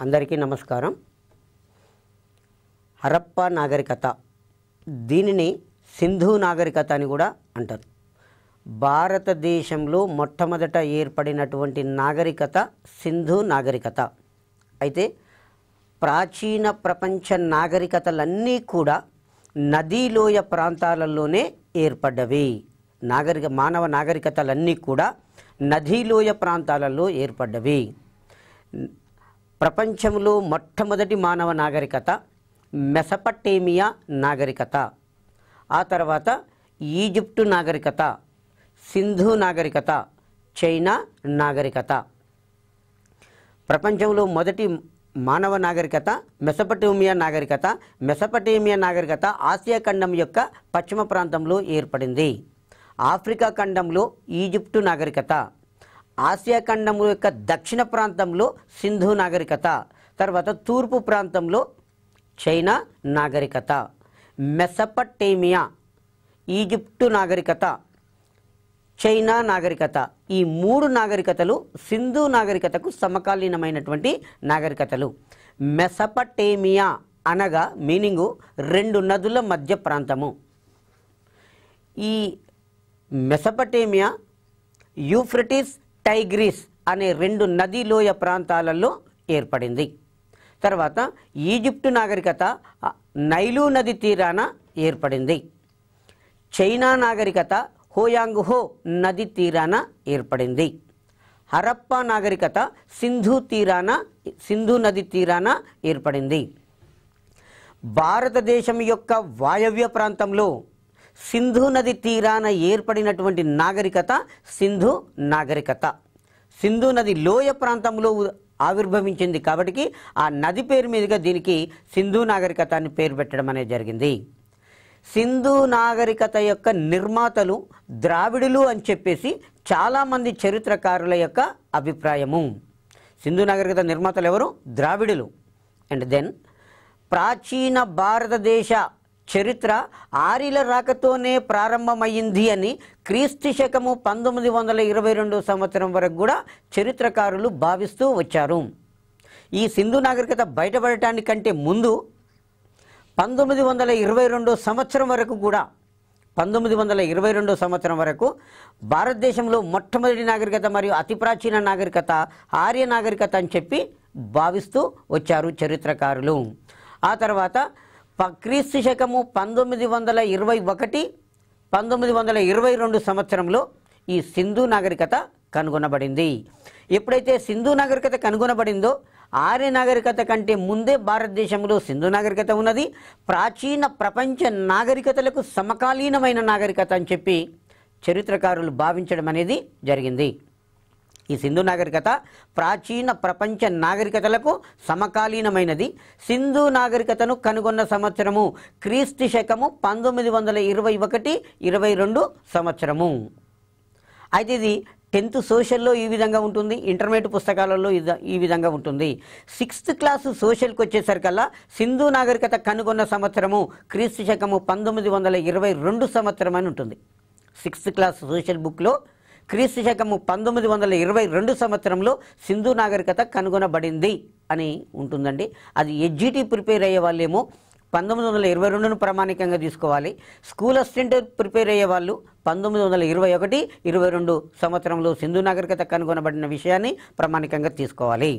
అందరికీ నమస్కారం హరప్ప నాగరికత దీనిని సింధు నాగరికత అని కూడా అంటారు భారతదేశంలో మొట్టమొదట ఏర్పడినటువంటి నాగరికత సింధు నాగరికత అయితే ప్రాచీన ప్రపంచ నాగరికతలన్నీ కూడా నదీలోయ ప్రాంతాలలోనే ఏర్పడ్డవి నాగరిక మానవ నాగరికతలన్నీ కూడా నదీలోయ ప్రాంతాలలో ఏర్పడ్డవి ప్రపంచంలో మొట్టమొదటి మానవ నాగరికత మెసపటేమియా నాగరికత ఆ తర్వాత ఈజిప్టు నాగరికత సింధు నాగరికత చైనా నాగరికత ప్రపంచంలో మొదటి మానవ నాగరికత మెసపటేమియా నాగరికత మెసపటేమియా నాగరికత ఆసియా ఖండం యొక్క పశ్చిమ ప్రాంతంలో ఏర్పడింది ఆఫ్రికా ఖండంలో ఈజిప్టు నాగరికత ఆసియా ఖండం యొక్క దక్షిణ ప్రాంతంలో సింధు నాగరికత తర్వాత తూర్పు ప్రాంతంలో చైనా నాగరికత మెసపటేమియా ఈజిప్టు నాగరికత చైనా నాగరికత ఈ మూడు నాగరికతలు సింధు నాగరికతకు సమకాలీనమైనటువంటి నాగరికతలు మెసపటేమియా అనగా మీనింగు రెండు నదుల మధ్య ప్రాంతము ఈ మెసపటేమియా యూఫ్రటిస్ టైగ్రిస్ అనే రెండు నదీలోయ ప్రాంతాలలో ఏర్పడింది తర్వాత ఈజిప్టు నాగరికత ఆ, నైలు నది తీరాన ఏర్పడింది చైనా నాగరికత హోయాంగ్హో నది తీరాన ఏర్పడింది హరప్పా నాగరికత సింధు తీరాన సింధు నది తీరాన ఏర్పడింది భారతదేశం యొక్క వాయవ్య ప్రాంతంలో సింధు నది తీరాన ఏర్పడినటువంటి నాగరికత సింధు నాగరికత సింధు నది లోయ ప్రాంతంలో ఉ- ఆవిర్భవించింది కాబట్టి ఆ నది పేరు మీదుగా దీనికి సింధు నాగరికత అని పేరు పెట్టడం అనేది జరిగింది సింధు నాగరికత యొక్క నిర్మాతలు ద్రావిడులు అని చెప్పేసి చాలామంది చరిత్రకారుల యొక్క అభిప్రాయము సింధు నాగరికత నిర్మాతలు ఎవరు ద్రావిడులు అండ్ దెన్ ప్రాచీన భారతదేశ చరిత్ర ఆర్యుల రాకతోనే ప్రారంభమైంది అని క్రీస్తు శకము పంతొమ్మిది వందల ఇరవై రెండు సంవత్సరం వరకు కూడా చరిత్రకారులు భావిస్తూ వచ్చారు ఈ సింధు నాగరికత బయటపడటానికంటే ముందు పంతొమ్మిది వందల ఇరవై రెండో సంవత్సరం వరకు కూడా పంతొమ్మిది వందల ఇరవై రెండో సంవత్సరం వరకు భారతదేశంలో మొట్టమొదటి నాగరికత మరియు అతి ప్రాచీన నాగరికత ఆర్య నాగరికత అని చెప్పి భావిస్తూ వచ్చారు చరిత్రకారులు ఆ తర్వాత ప- క్రీస్తు శకము పంతొమ్మిది వందల ఇరవై ఒకటి పంతొమ్మిది వందల ఇరవై రెండు సంవత్సరంలో ఈ సింధు నాగరికత కనుగొనబడింది ఎప్పుడైతే సింధు నాగరికత కనుగొనబడిందో ఆర్య నాగరికత కంటే ముందే భారతదేశంలో సింధు నాగరికత ఉన్నది ప్రాచీన ప్రపంచ నాగరికతలకు సమకాలీనమైన నాగరికత అని చెప్పి చరిత్రకారులు భావించడం అనేది జరిగింది ఈ సింధు నాగరికత ప్రాచీన ప్రపంచ నాగరికతలకు సమకాలీనమైనది సింధు నాగరికతను కనుగొన్న సంవత్సరము క్రీస్తు శకము పంతొమ్మిది వందల ఇరవై ఒకటి ఇరవై రెండు సంవత్సరము అయితే ఇది టెన్త్ సోషల్లో ఈ విధంగా ఉంటుంది ఇంటర్మీడియట్ పుస్తకాలలో ఇద- ఈ విధంగా ఉంటుంది సిక్స్త్ క్లాసు సోషల్కి వచ్చేసరికల్లా సింధు నాగరికత కనుగొన్న సంవత్సరము క్రీస్తు శకము పంతొమ్మిది వందల ఇరవై రెండు సంవత్సరం అని ఉంటుంది సిక్స్త్ క్లాస్ సోషల్ బుక్లో క్రీస్తు శకము పంతొమ్మిది వందల ఇరవై రెండు సంవత్సరంలో సింధు నాగరికత కనుగొనబడింది అని ఉంటుందండి అది ఎడ్జిటి ప్రిపేర్ అయ్యే వాళ్ళేమో పంతొమ్మిది వందల ఇరవై రెండును ప్రామాణికంగా తీసుకోవాలి స్కూల్ అసిస్టెంట్ ప్రిపేర్ అయ్యే వాళ్ళు పంతొమ్మిది వందల ఇరవై ఒకటి ఇరవై రెండు సంవత్సరంలో సింధు నాగరికత కనుగొనబడిన విషయాన్ని ప్రామాణికంగా తీసుకోవాలి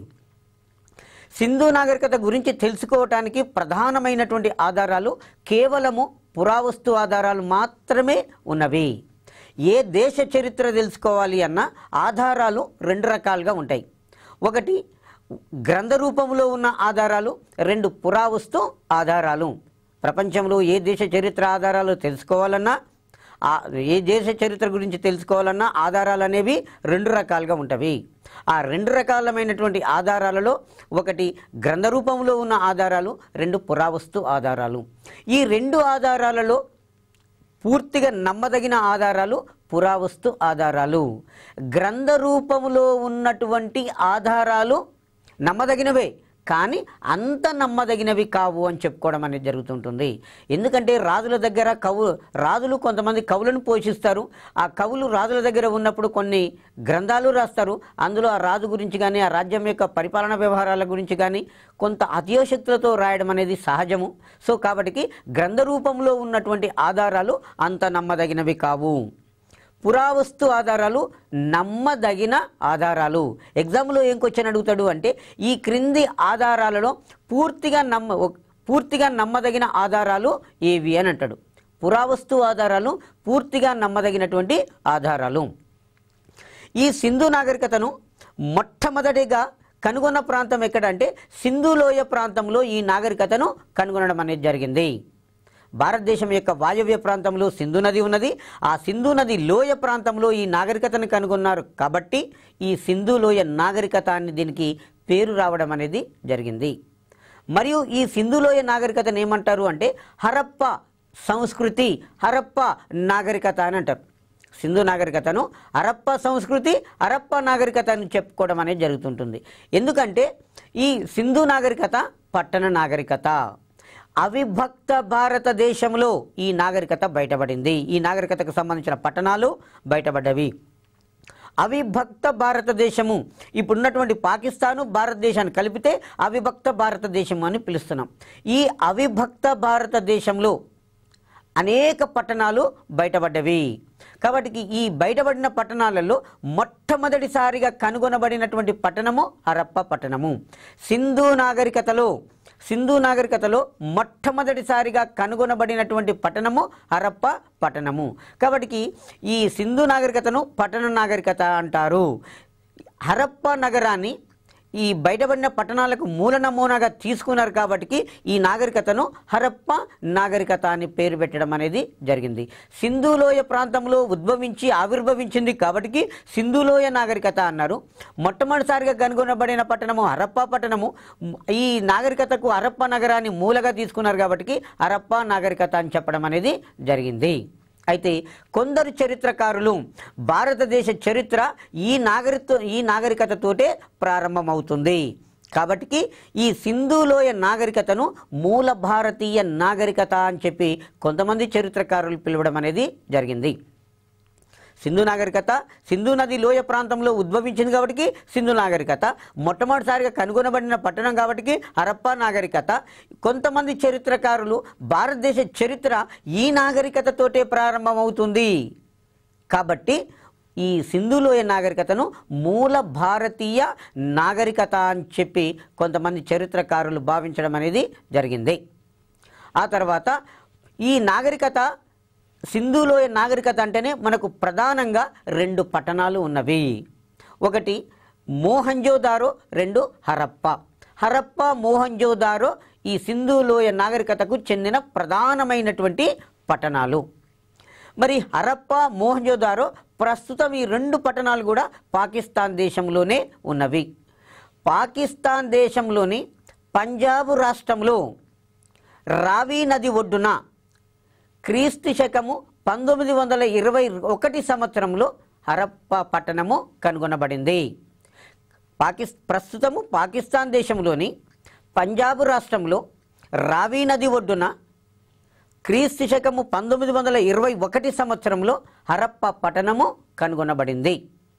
సింధు నాగరికత గురించి తెలుసుకోవటానికి ప్రధానమైనటువంటి ఆధారాలు కేవలము పురావస్తు ఆధారాలు మాత్రమే ఉన్నవి ఏ దేశ చరిత్ర తెలుసుకోవాలి అన్న ఆధారాలు రెండు రకాలుగా ఉంటాయి ఒకటి గ్రంథ రూపంలో ఉన్న ఆధారాలు రెండు పురావస్తు ఆధారాలు ప్రపంచంలో ఏ దేశ చరిత్ర ఆధారాలు తెలుసుకోవాలన్నా ఆ ఏ దేశ చరిత్ర గురించి తెలుసుకోవాలన్నా ఆధారాలు అనేవి రెండు రకాలుగా ఉంటవి ఆ రెండు రకాలమైనటువంటి ఆధారాలలో ఒకటి గ్రంథ రూపంలో ఉన్న ఆధారాలు రెండు పురావస్తు ఆధారాలు ఈ రెండు ఆధారాలలో పూర్తిగా నమ్మదగిన ఆధారాలు పురావస్తు ఆధారాలు గ్రంథ రూపంలో ఉన్నటువంటి ఆధారాలు నమ్మదగినవే కానీ అంత నమ్మదగినవి కావు అని చెప్పుకోవడం అనేది జరుగుతుంటుంది ఎందుకంటే రాజుల దగ్గర కవు రాజులు కొంతమంది కవులను పోషిస్తారు ఆ కవులు రాజుల దగ్గర ఉన్నప్పుడు కొన్ని గ్రంథాలు రాస్తారు అందులో ఆ రాజు గురించి కానీ ఆ రాజ్యం యొక్క పరిపాలన వ్యవహారాల గురించి కానీ కొంత అతియోశక్తులతో రాయడం అనేది సహజము సో కాబట్టి గ్రంథ రూపంలో ఉన్నటువంటి ఆధారాలు అంత నమ్మదగినవి కావు పురావస్తు ఆధారాలు నమ్మదగిన ఆధారాలు ఎగ్జామ్లో ఏం క్వశ్చన్ అడుగుతాడు అంటే ఈ క్రింది ఆధారాలలో పూర్తిగా నమ్మ ఒక- పూర్తిగా నమ్మదగిన ఆధారాలు ఏవి అని అంటాడు పురావస్తు ఆధారాలు పూర్తిగా నమ్మదగినటువంటి ఆధారాలు ఈ సింధు నాగరికతను మొట్టమొదటిగా కనుగొన్న ప్రాంతం ఎక్కడంటే సింధు లోయ ప్రాంతంలో ఈ నాగరికతను కనుగొనడం అనేది జరిగింది భారతదేశం యొక్క వాయవ్య ప్రాంతంలో సింధు నది ఉన్నది ఆ సింధు నది లోయ ప్రాంతంలో ఈ నాగరికతను కనుగొన్నారు కాబట్టి ఈ సింధు లోయ నాగరికత అని దీనికి పేరు రావడం అనేది జరిగింది మరియు ఈ సింధు లోయ నాగరికతను ఏమంటారు అంటే హరప్ప సంస్కృతి హరప్ప నాగరికత అని అంటారు సింధు నాగరికతను హరప్ప సంస్కృతి హరప్ప నాగరికత అని చెప్పుకోవడం అనేది జరుగుతుంటుంది ఎందుకంటే ఈ సింధు నాగరికత పట్టణ నాగరికత అవిభక్త భారతదేశంలో ఈ నాగరికత బయటపడింది ఈ నాగరికతకు సంబంధించిన పట్టణాలు బయటపడ్డవి అవిభక్త భారతదేశము ఇప్పుడున్నటువంటి పాకిస్తాను భారతదేశాన్ని కలిపితే అవిభక్త భారతదేశం అని పిలుస్తున్నాం ఈ అవిభక్త భారతదేశంలో అనేక పట్టణాలు బయటపడ్డవి కాబట్టి ఈ బయటపడిన పట్టణాలలో మొట్టమొదటిసారిగా కనుగొనబడినటువంటి పట్టణము హరప్ప పట్టణము సింధు నాగరికతలో సింధు నాగరికతలో మొట్టమొదటిసారిగా కనుగొనబడినటువంటి పట్టణము హరప్ప పట్టణము కాబట్టి ఈ సింధు నాగరికతను పట్టణ నాగరికత అంటారు హరప్ప నగరాన్ని ఈ బయటపడిన పట్టణాలకు మూల నమూనాగా తీసుకున్నారు కాబట్టి ఈ నాగరికతను హరప్ప నాగరికత అని పేరు పెట్టడం అనేది జరిగింది సింధులోయ ప్రాంతంలో ఉద్భవించి ఆవిర్భవించింది కాబట్టి సింధులోయ నాగరికత అన్నారు మొట్టమొదటిసారిగా కనుగొనబడిన పట్టణము హరప్ప పట్టణము ఈ నాగరికతకు హరప్ప నగరాన్ని మూలగా తీసుకున్నారు కాబట్టి హరప్ప నాగరికత అని చెప్పడం అనేది జరిగింది అయితే కొందరు చరిత్రకారులు భారతదేశ చరిత్ర ఈ నాగరిక ఈ నాగరికతతోటే ప్రారంభమవుతుంది కాబట్టి ఈ సింధులోయ నాగరికతను మూల భారతీయ నాగరికత అని చెప్పి కొంతమంది చరిత్రకారులు పిలవడం అనేది జరిగింది సింధు నాగరికత సింధు నది లోయ ప్రాంతంలో ఉద్భవించింది కాబట్టి సింధు నాగరికత మొట్టమొదటిసారిగా కనుగొనబడిన పట్టణం కాబట్టి హరప్ప నాగరికత కొంతమంది చరిత్రకారులు భారతదేశ చరిత్ర ఈ నాగరికతతోటే ప్రారంభమవుతుంది కాబట్టి ఈ సింధులోయ నాగరికతను మూల భారతీయ నాగరికత అని చెప్పి కొంతమంది చరిత్రకారులు భావించడం అనేది జరిగింది ఆ తర్వాత ఈ నాగరికత సింధులోయ నాగరికత అంటేనే మనకు ప్రధానంగా రెండు పట్టణాలు ఉన్నవి ఒకటి మోహంజోదారో రెండు హరప్ప హరప్ప మోహంజోదారో ఈ సింధులోయ నాగరికతకు చెందిన ప్రధానమైనటువంటి పట్టణాలు మరి హరప్ప మోహంజోదారో ప్రస్తుతం ఈ రెండు పట్టణాలు కూడా పాకిస్తాన్ దేశంలోనే ఉన్నవి పాకిస్తాన్ దేశంలోని పంజాబ్ రాష్ట్రంలో రావి నది ఒడ్డున క్రీస్తు శకము పంతొమ్మిది వందల ఇరవై ఒకటి సంవత్సరంలో హరప్ప పట్టణము కనుగొనబడింది పాకిస్ ప్రస్తుతము పాకిస్తాన్ దేశంలోని పంజాబ్ రాష్ట్రంలో రావి నది ఒడ్డున క్రీస్తు శకము పంతొమ్మిది వందల ఇరవై ఒకటి సంవత్సరంలో హరప్ప పట్టణము కనుగొనబడింది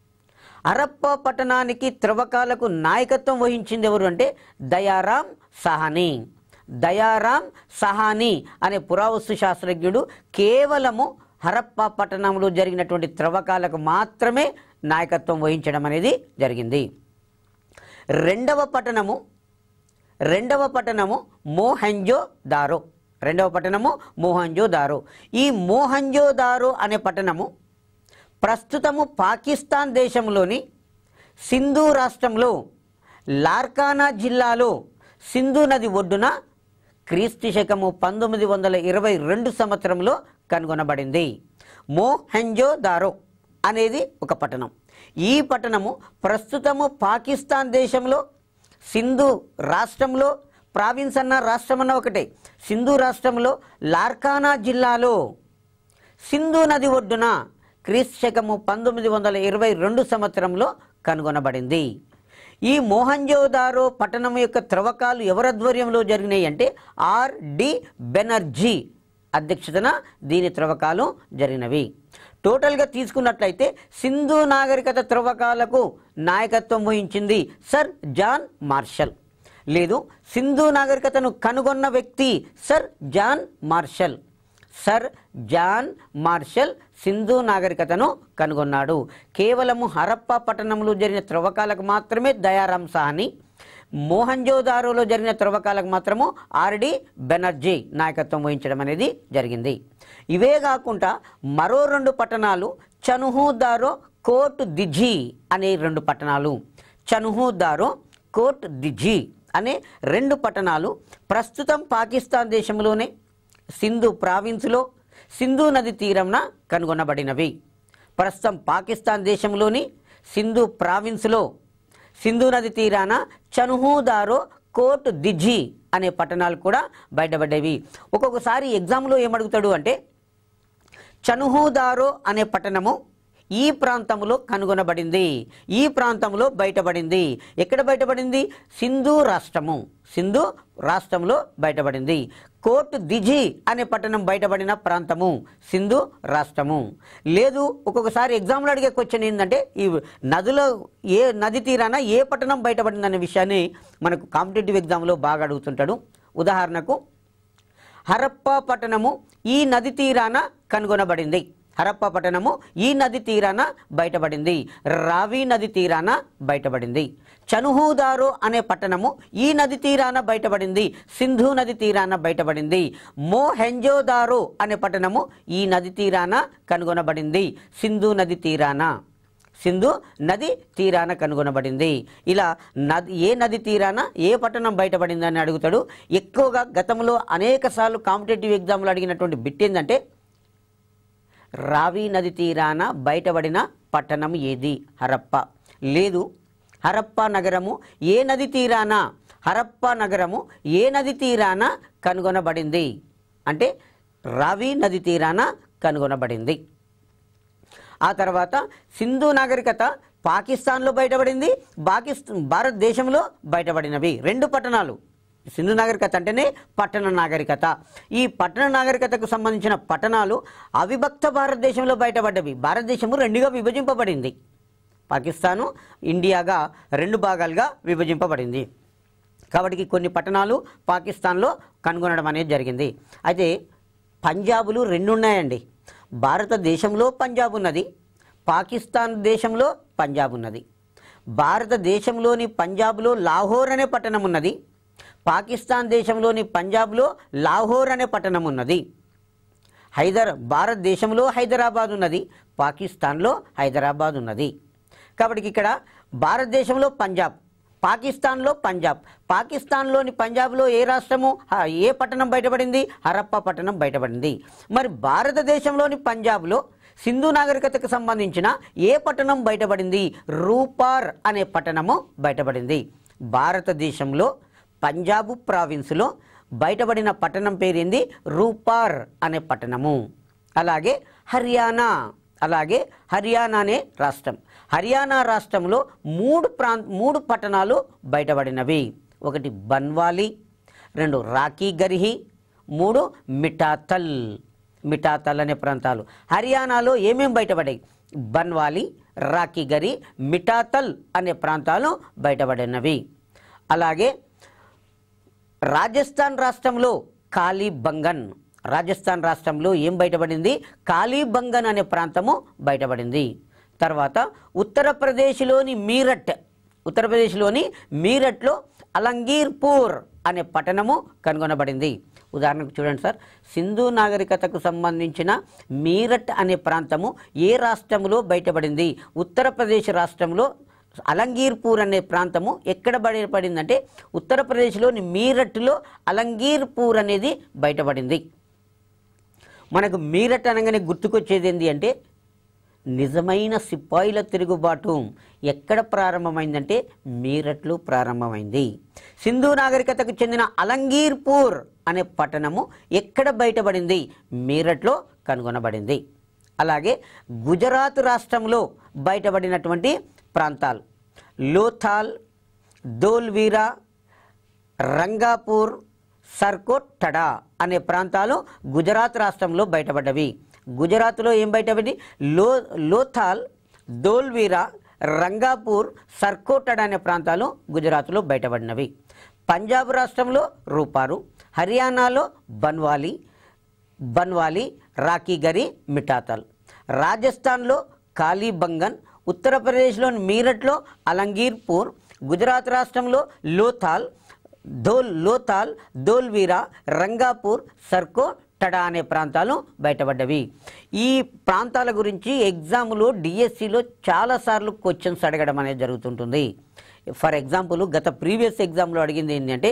హరప్ప పట్టణానికి త్రవ్వకాలకు నాయకత్వం వహించింది ఎవరు అంటే దయారాం సహానీ దయారాం సహానీ అనే పురావస్తు శాస్త్రజ్ఞుడు కేవలము హరప్ప పట్టణంలో జరిగినటువంటి త్రవ్వకాలకు మాత్రమే నాయకత్వం వహించడం అనేది జరిగింది రెండవ పట్టణము రెండవ పట్టణము మోహంజో దారో రెండవ పట్టణము మోహంజో దారో ఈ మోహంజో దారో అనే పట్టణము ప్రస్తుతము పాకిస్తాన్ దేశంలోని సింధు రాష్ట్రంలో లార్కానా జిల్లాలో సింధు నది ఒడ్డున క్రీస్తు శకము పంతొమ్మిది వందల ఇరవై రెండు సంవత్సరంలో కనుగొనబడింది మోహెంజో దారో అనేది ఒక పట్టణం ఈ పట్టణము ప్రస్తుతము పాకిస్తాన్ దేశంలో సింధు రాష్ట్రంలో ప్రావిన్స్ అన్న రాష్ట్రం అన్న ఒకటే సింధు రాష్ట్రంలో లార్కానా జిల్లాలో సింధు నది ఒడ్డున క్రీస్తు శకము పంతొమ్మిది వందల ఇరవై రెండు సంవత్సరంలో కనుగొనబడింది ఈ మోహంజోదారో పట్టణం యొక్క త్రవ్వకాలు ఎవరి ఆధ్వర్యంలో జరిగినాయి అంటే ఆర్ డి బెనర్జీ అధ్యక్షతన దీని త్రవ్వకాలు జరిగినవి టోటల్గా తీసుకున్నట్లయితే సింధు నాగరికత త్రవ్వకాలకు నాయకత్వం వహించింది సర్ జాన్ మార్షల్ లేదు సింధు నాగరికతను కనుగొన్న వ్యక్తి sir John Marshall sir John Marshall Sindhu నాగరికతను కనుగొన్నాడు కేవలము హరప్ప పట్టణంలో జరిగిన త్రవ్వకాలకు మాత్రమే దయారాం సాహని మోహంజోదారోలో జరిగిన త్రవ్వకాలకు మాత్రము ఆర్డి బెనర్జీ నాయకత్వం వహించడం అనేది జరిగింది ఇవే కాకుండా మరో రెండు పట్టణాలు చనుహుదారో కోట్ దిజీ అనే రెండు పట్టణాలు చనుహుదారో కోట్ దిజీ అనే రెండు పట్టణాలు ప్రస్తుతం పాకిస్తాన్ దేశంలోనే సింధు ప్రావిన్స్లో సింధు నది తీరంన కనుగొనబడినవి ప్రస్తుతం పాకిస్తాన్ దేశంలోని సింధు ప్రావిన్స్లో సింధు నది తీరాన చనుహుదారో కోట్ దిజీ అనే పట్టణాలు కూడా బయటపడ్డవి ఒక్కొక్కసారి ఎగ్జామ్లో ఏమడుగుతాడు అంటే చనుహుదారో అనే పట్టణము ఈ ప్రాంతంలో కనుగొనబడింది ఈ ప్రాంతంలో బయటపడింది ఎక్కడ బయటపడింది సింధు రాష్ట్రము సింధు రాష్ట్రంలో బయటపడింది కోట్ దిజి అనే పట్టణం బయటపడిన ప్రాంతము సింధు రాష్ట్రము లేదు ఒక్కొక్కసారి ఎగ్జామ్లో అడిగే క్వశ్చన్ ఏంటంటే ఈ నదిలో ఏ నది తీరాన ఏ పట్టణం బయటపడింది అనే విషయాన్ని మనకు కాంపిటేటివ్ ఎగ్జామ్లో బాగా అడుగుతుంటాడు ఉదాహరణకు హరప్ప పట్టణము ఈ నది తీరాన కనుగొనబడింది హరప్ప పట్టణము ఈ నది తీరాన బయటపడింది రావి నది తీరాన బయటపడింది చనుహుదారో అనే పట్టణము ఈ నది తీరాన బయటపడింది సింధు నది తీరాన బయటపడింది మోహెంజోదారో అనే పట్టణము ఈ నది తీరాన కనుగొనబడింది సింధు నది తీరాన సింధు నది తీరాన కనుగొనబడింది ఇలా నది ఏ నది తీరాన ఏ పట్టణం బయటపడింది అని అడుగుతాడు ఎక్కువగా గతంలో అనేక సార్లు కాంపిటేటివ్ ఎగ్జామ్లు అడిగినటువంటి బిట్ ఏంటంటే రావి నది తీరాన బయటపడిన పట్టణం ఏది హరప్ప లేదు హరప్ప నగరము ఏ నది తీరాన హరప్ప నగరము ఏ నది తీరాన కనుగొనబడింది అంటే రావి నది తీరాన కనుగొనబడింది ఆ తర్వాత సింధు నాగరికత పాకిస్తాన్లో బయటపడింది పాకిస్తాన్ భారతదేశంలో బయటపడినవి రెండు పట్టణాలు సింధు నాగరికత అంటేనే పట్టణ నాగరికత ఈ పట్టణ నాగరికతకు సంబంధించిన పట్టణాలు అవిభక్త భారతదేశంలో బయటపడ్డవి భారతదేశము రెండుగా విభజింపబడింది పాకిస్తాను ఇండియాగా రెండు భాగాలుగా విభజింపబడింది కాబట్టి కొన్ని పట్టణాలు పాకిస్తాన్లో కనుగొనడం అనేది జరిగింది అయితే పంజాబులు రెండు ఉన్నాయండి భారతదేశంలో పంజాబ్ ఉన్నది పాకిస్తాన్ దేశంలో పంజాబ్ ఉన్నది భారతదేశంలోని పంజాబ్లో లాహోర్ అనే పట్టణం ఉన్నది పాకిస్తాన్ దేశంలోని పంజాబ్లో లాహోర్ అనే పట్టణం ఉన్నది హైదర్ భారతదేశంలో హైదరాబాద్ ఉన్నది పాకిస్తాన్లో హైదరాబాద్ ఉన్నది కాబట్టి ఇక్కడ భారతదేశంలో పంజాబ్ పాకిస్తాన్లో పంజాబ్ పాకిస్తాన్లోని పంజాబ్లో ఏ రాష్ట్రము హ- ఏ పట్టణం బయటపడింది హరప్ప పట్టణం బయటపడింది మరి భారతదేశంలోని పంజాబ్లో సింధు నాగరికతకు సంబంధించిన ఏ పట్టణం బయటపడింది రూపార్ అనే పట్టణము బయటపడింది భారతదేశంలో పంజాబ్ ప్రావిన్స్లో బయటపడిన పట్టణం పేరేంది రూపార్ అనే పట్టణము అలాగే హర్యానా అలాగే హర్యానా అనే రాష్ట్రం హర్యానా రాష్ట్రంలో మూడు ప్రాం మూడు పట్టణాలు బయటపడినవి ఒకటి బన్వాలి రెండు రాఖీ గర్హి మూడు మిఠాతల్ మిఠాతల్ అనే ప్రాంతాలు హర్యానాలో ఏమేం బయటపడాయి బన్వాలి రాఖీ గరి మిఠాతల్ అనే ప్రాంతాలు బయటపడినవి అలాగే రాజస్థాన్ రాష్ట్రంలో కాళీబంగన్ రాజస్థాన్ రాష్ట్రంలో ఏం బయటపడింది కాళీబంగన్ అనే ప్రాంతము బయటపడింది తర్వాత ఉత్తరప్రదేశ్లోని మీరట్ ఉత్తరప్రదేశ్లోని మీరట్లో అలంగీర్పూర్ అనే పట్టణము కనుగొనబడింది ఉదాహరణకు చూడండి సార్ సింధు నాగరికతకు సంబంధించిన మీరట్ అనే ప్రాంతము ఏ రాష్ట్రంలో బయటపడింది ఉత్తరప్రదేశ్ రాష్ట్రంలో అలంగీర్పూర్ అనే ప్రాంతము ఎక్కడ బయటపడిందంటే ఉత్తరప్రదేశ్లోని మీరట్లో అలంగీర్పూర్ అనేది బయటపడింది మనకు మీరట్ అనగానే గుర్తుకొచ్చేది ఏంటి అంటే నిజమైన సిపాయిల తిరుగుబాటు ఎక్కడ ప్రారంభమైందంటే మీరట్లో ప్రారంభమైంది సింధు నాగరికతకు చెందిన అలంగీర్పూర్ అనే పట్టణము ఎక్కడ బయటపడింది మీరట్లో కనుగొనబడింది అలాగే గుజరాత్ రాష్ట్రంలో బయటపడినటువంటి ప్రాంతాలు లోథాల్ దోల్వీరా రంగాపూర్ సర్కోట్ టడా అనే ప్రాంతాలు గుజరాత్ రాష్ట్రంలో బయటపడ్డవి గుజరాత్లో ఏం బయటపడి లో లోథాల్ దోల్వీరా రంగాపూర్ సర్కోటడ్ అనే ప్రాంతాలు గుజరాత్లో బయటపడినవి పంజాబ్ రాష్ట్రంలో రూపారు హర్యానాలో బన్వాలి బన్వాలి రాకీగరి మిఠాతల్ రాజస్థాన్లో కాలీబంగన్ ఉత్తరప్రదేశ్లోని మీరట్లో అలంగీర్పూర్ గుజరాత్ రాష్ట్రంలో లోథాల్ ధోల్ లోథాల్ ధోల్వీరా రంగాపూర్ సర్కో టడా అనే ప్రాంతాలు బయటపడ్డవి ఈ ప్రాంతాల గురించి ఎగ్జామ్లో డిఎస్సిలో చాలాసార్లు క్వశ్చన్స్ అడగడం అనేది జరుగుతుంటుంది ఫర్ ఎగ్జాంపుల్ గత ప్రీవియస్ ఎగ్జామ్లో అడిగింది ఏంటంటే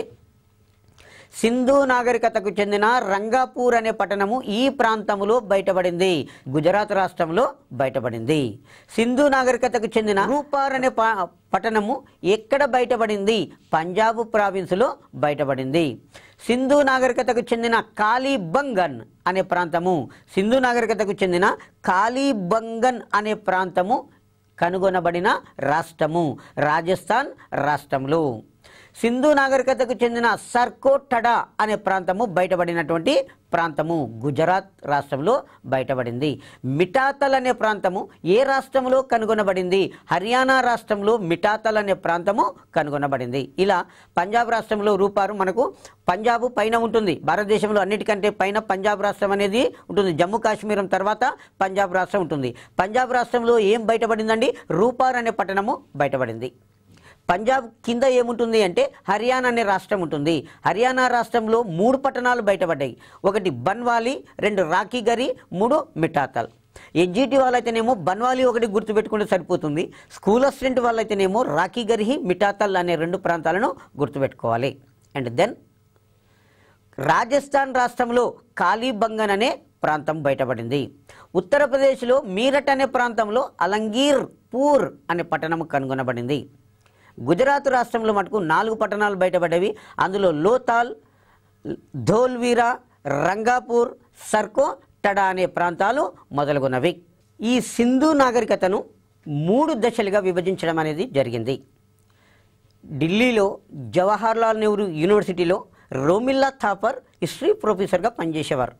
సింధు నాగరికతకు చెందిన రంగాపూర్ అనే పట్టణము ఈ ప్రాంతంలో బయటపడింది గుజరాత్ రాష్ట్రంలో బయటపడింది సింధు నాగరికతకు చెందిన రూపార్ అనే ప- పట్టణము ఎక్కడ బయటపడింది పంజాబ్ ప్రావిన్స్లో బయటపడింది సింధు నాగరికతకు చెందిన కాళీబంగన్ అనే ప్రాంతము సింధు నాగరికతకు చెందిన కాళీబంగన్ అనే ప్రాంతము కనుగొనబడిన రాష్ట్రము రాజస్థాన్ రాష్ట్రంలో సింధు నాగరికతకు చెందిన సర్కోటడా అనే ప్రాంతము బయటపడినటువంటి ప్రాంతము గుజరాత్ రాష్ట్రంలో బయటపడింది మిఠాతల్ అనే ప్రాంతము ఏ రాష్ట్రంలో కనుగొనబడింది హర్యానా రాష్ట్రంలో మిఠాతల్ అనే ప్రాంతము కనుగొనబడింది ఇలా పంజాబ్ రాష్ట్రంలో రూపారు మనకు పంజాబ్ పైన ఉంటుంది భారతదేశంలో అన్నిటికంటే పైన పంజాబ్ రాష్ట్రం అనేది ఉంటుంది జమ్మూ కాశ్మీరం తర్వాత పంజాబ్ రాష్ట్రం ఉంటుంది పంజాబ్ రాష్ట్రంలో ఏం బయటపడిందండి రూపార్ అనే పట్టణము బయటపడింది పంజాబ్ కింద ఏముంటుంది అంటే హర్యానా అనే రాష్ట్రం ఉంటుంది హర్యానా రాష్ట్రంలో మూడు పట్టణాలు బయటపడ్డాయి ఒకటి బన్వాలి రెండు రాకీగరి మూడు మిఠాతల్ ఎడ్జిటి వాళ్ళైతేనేమో బన్వాలి ఒకటి గుర్తుపెట్టుకుంటే సరిపోతుంది స్కూల్ అసిస్టెంట్ వాళ్ళైతేనేమో రాకీగరి మిఠాతల్ అనే రెండు ప్రాంతాలను గుర్తుపెట్టుకోవాలి అండ్ దెన్ రాజస్థాన్ రాష్ట్రంలో కాళీబంగన్ అనే ప్రాంతం బయటపడింది ఉత్తరప్రదేశ్లో మీరట్ అనే ప్రాంతంలో అలంగీర్ పూర్ అనే పట్టణం కనుగొనబడింది గుజరాత్ రాష్ట్రంలో మటుకు నాలుగు పట్టణాలు బయటపడ్డవి అందులో లోతాల్ ధోల్వీరా రంగాపూర్ సర్కో టడా అనే ప్రాంతాలు మొదలుగున్నవి ఈ సింధు నాగరికతను మూడు దశలుగా విభజించడం అనేది జరిగింది ఢిల్లీలో జవహర్లాల్ నెహ్రూ యూనివర్సిటీలో రోమిల్లా థాపర్ హిస్టరీ ప్రొఫెసర్గా పనిచేసేవారు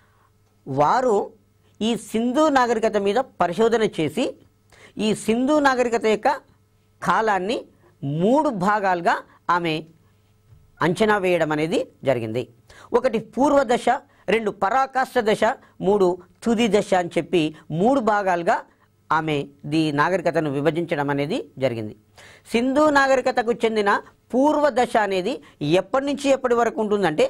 వారు ఈ సింధు నాగరికత మీద పరిశోధన చేసి ఈ సింధు నాగరికత యొక్క కాలాన్ని మూడు భాగాలుగా ఆమె అంచనా వేయడం అనేది జరిగింది ఒకటి పూర్వ దశ రెండు పరాకాష్ట దశ మూడు తుది దశ అని చెప్పి మూడు భాగాలుగా ఆమె ది నాగరికతను విభజించడం అనేది జరిగింది సింధు నాగరికతకు చెందిన పూర్వ దశ అనేది ఎప్పటి నుంచి ఎప్పటి వరకు ఉంటుందంటే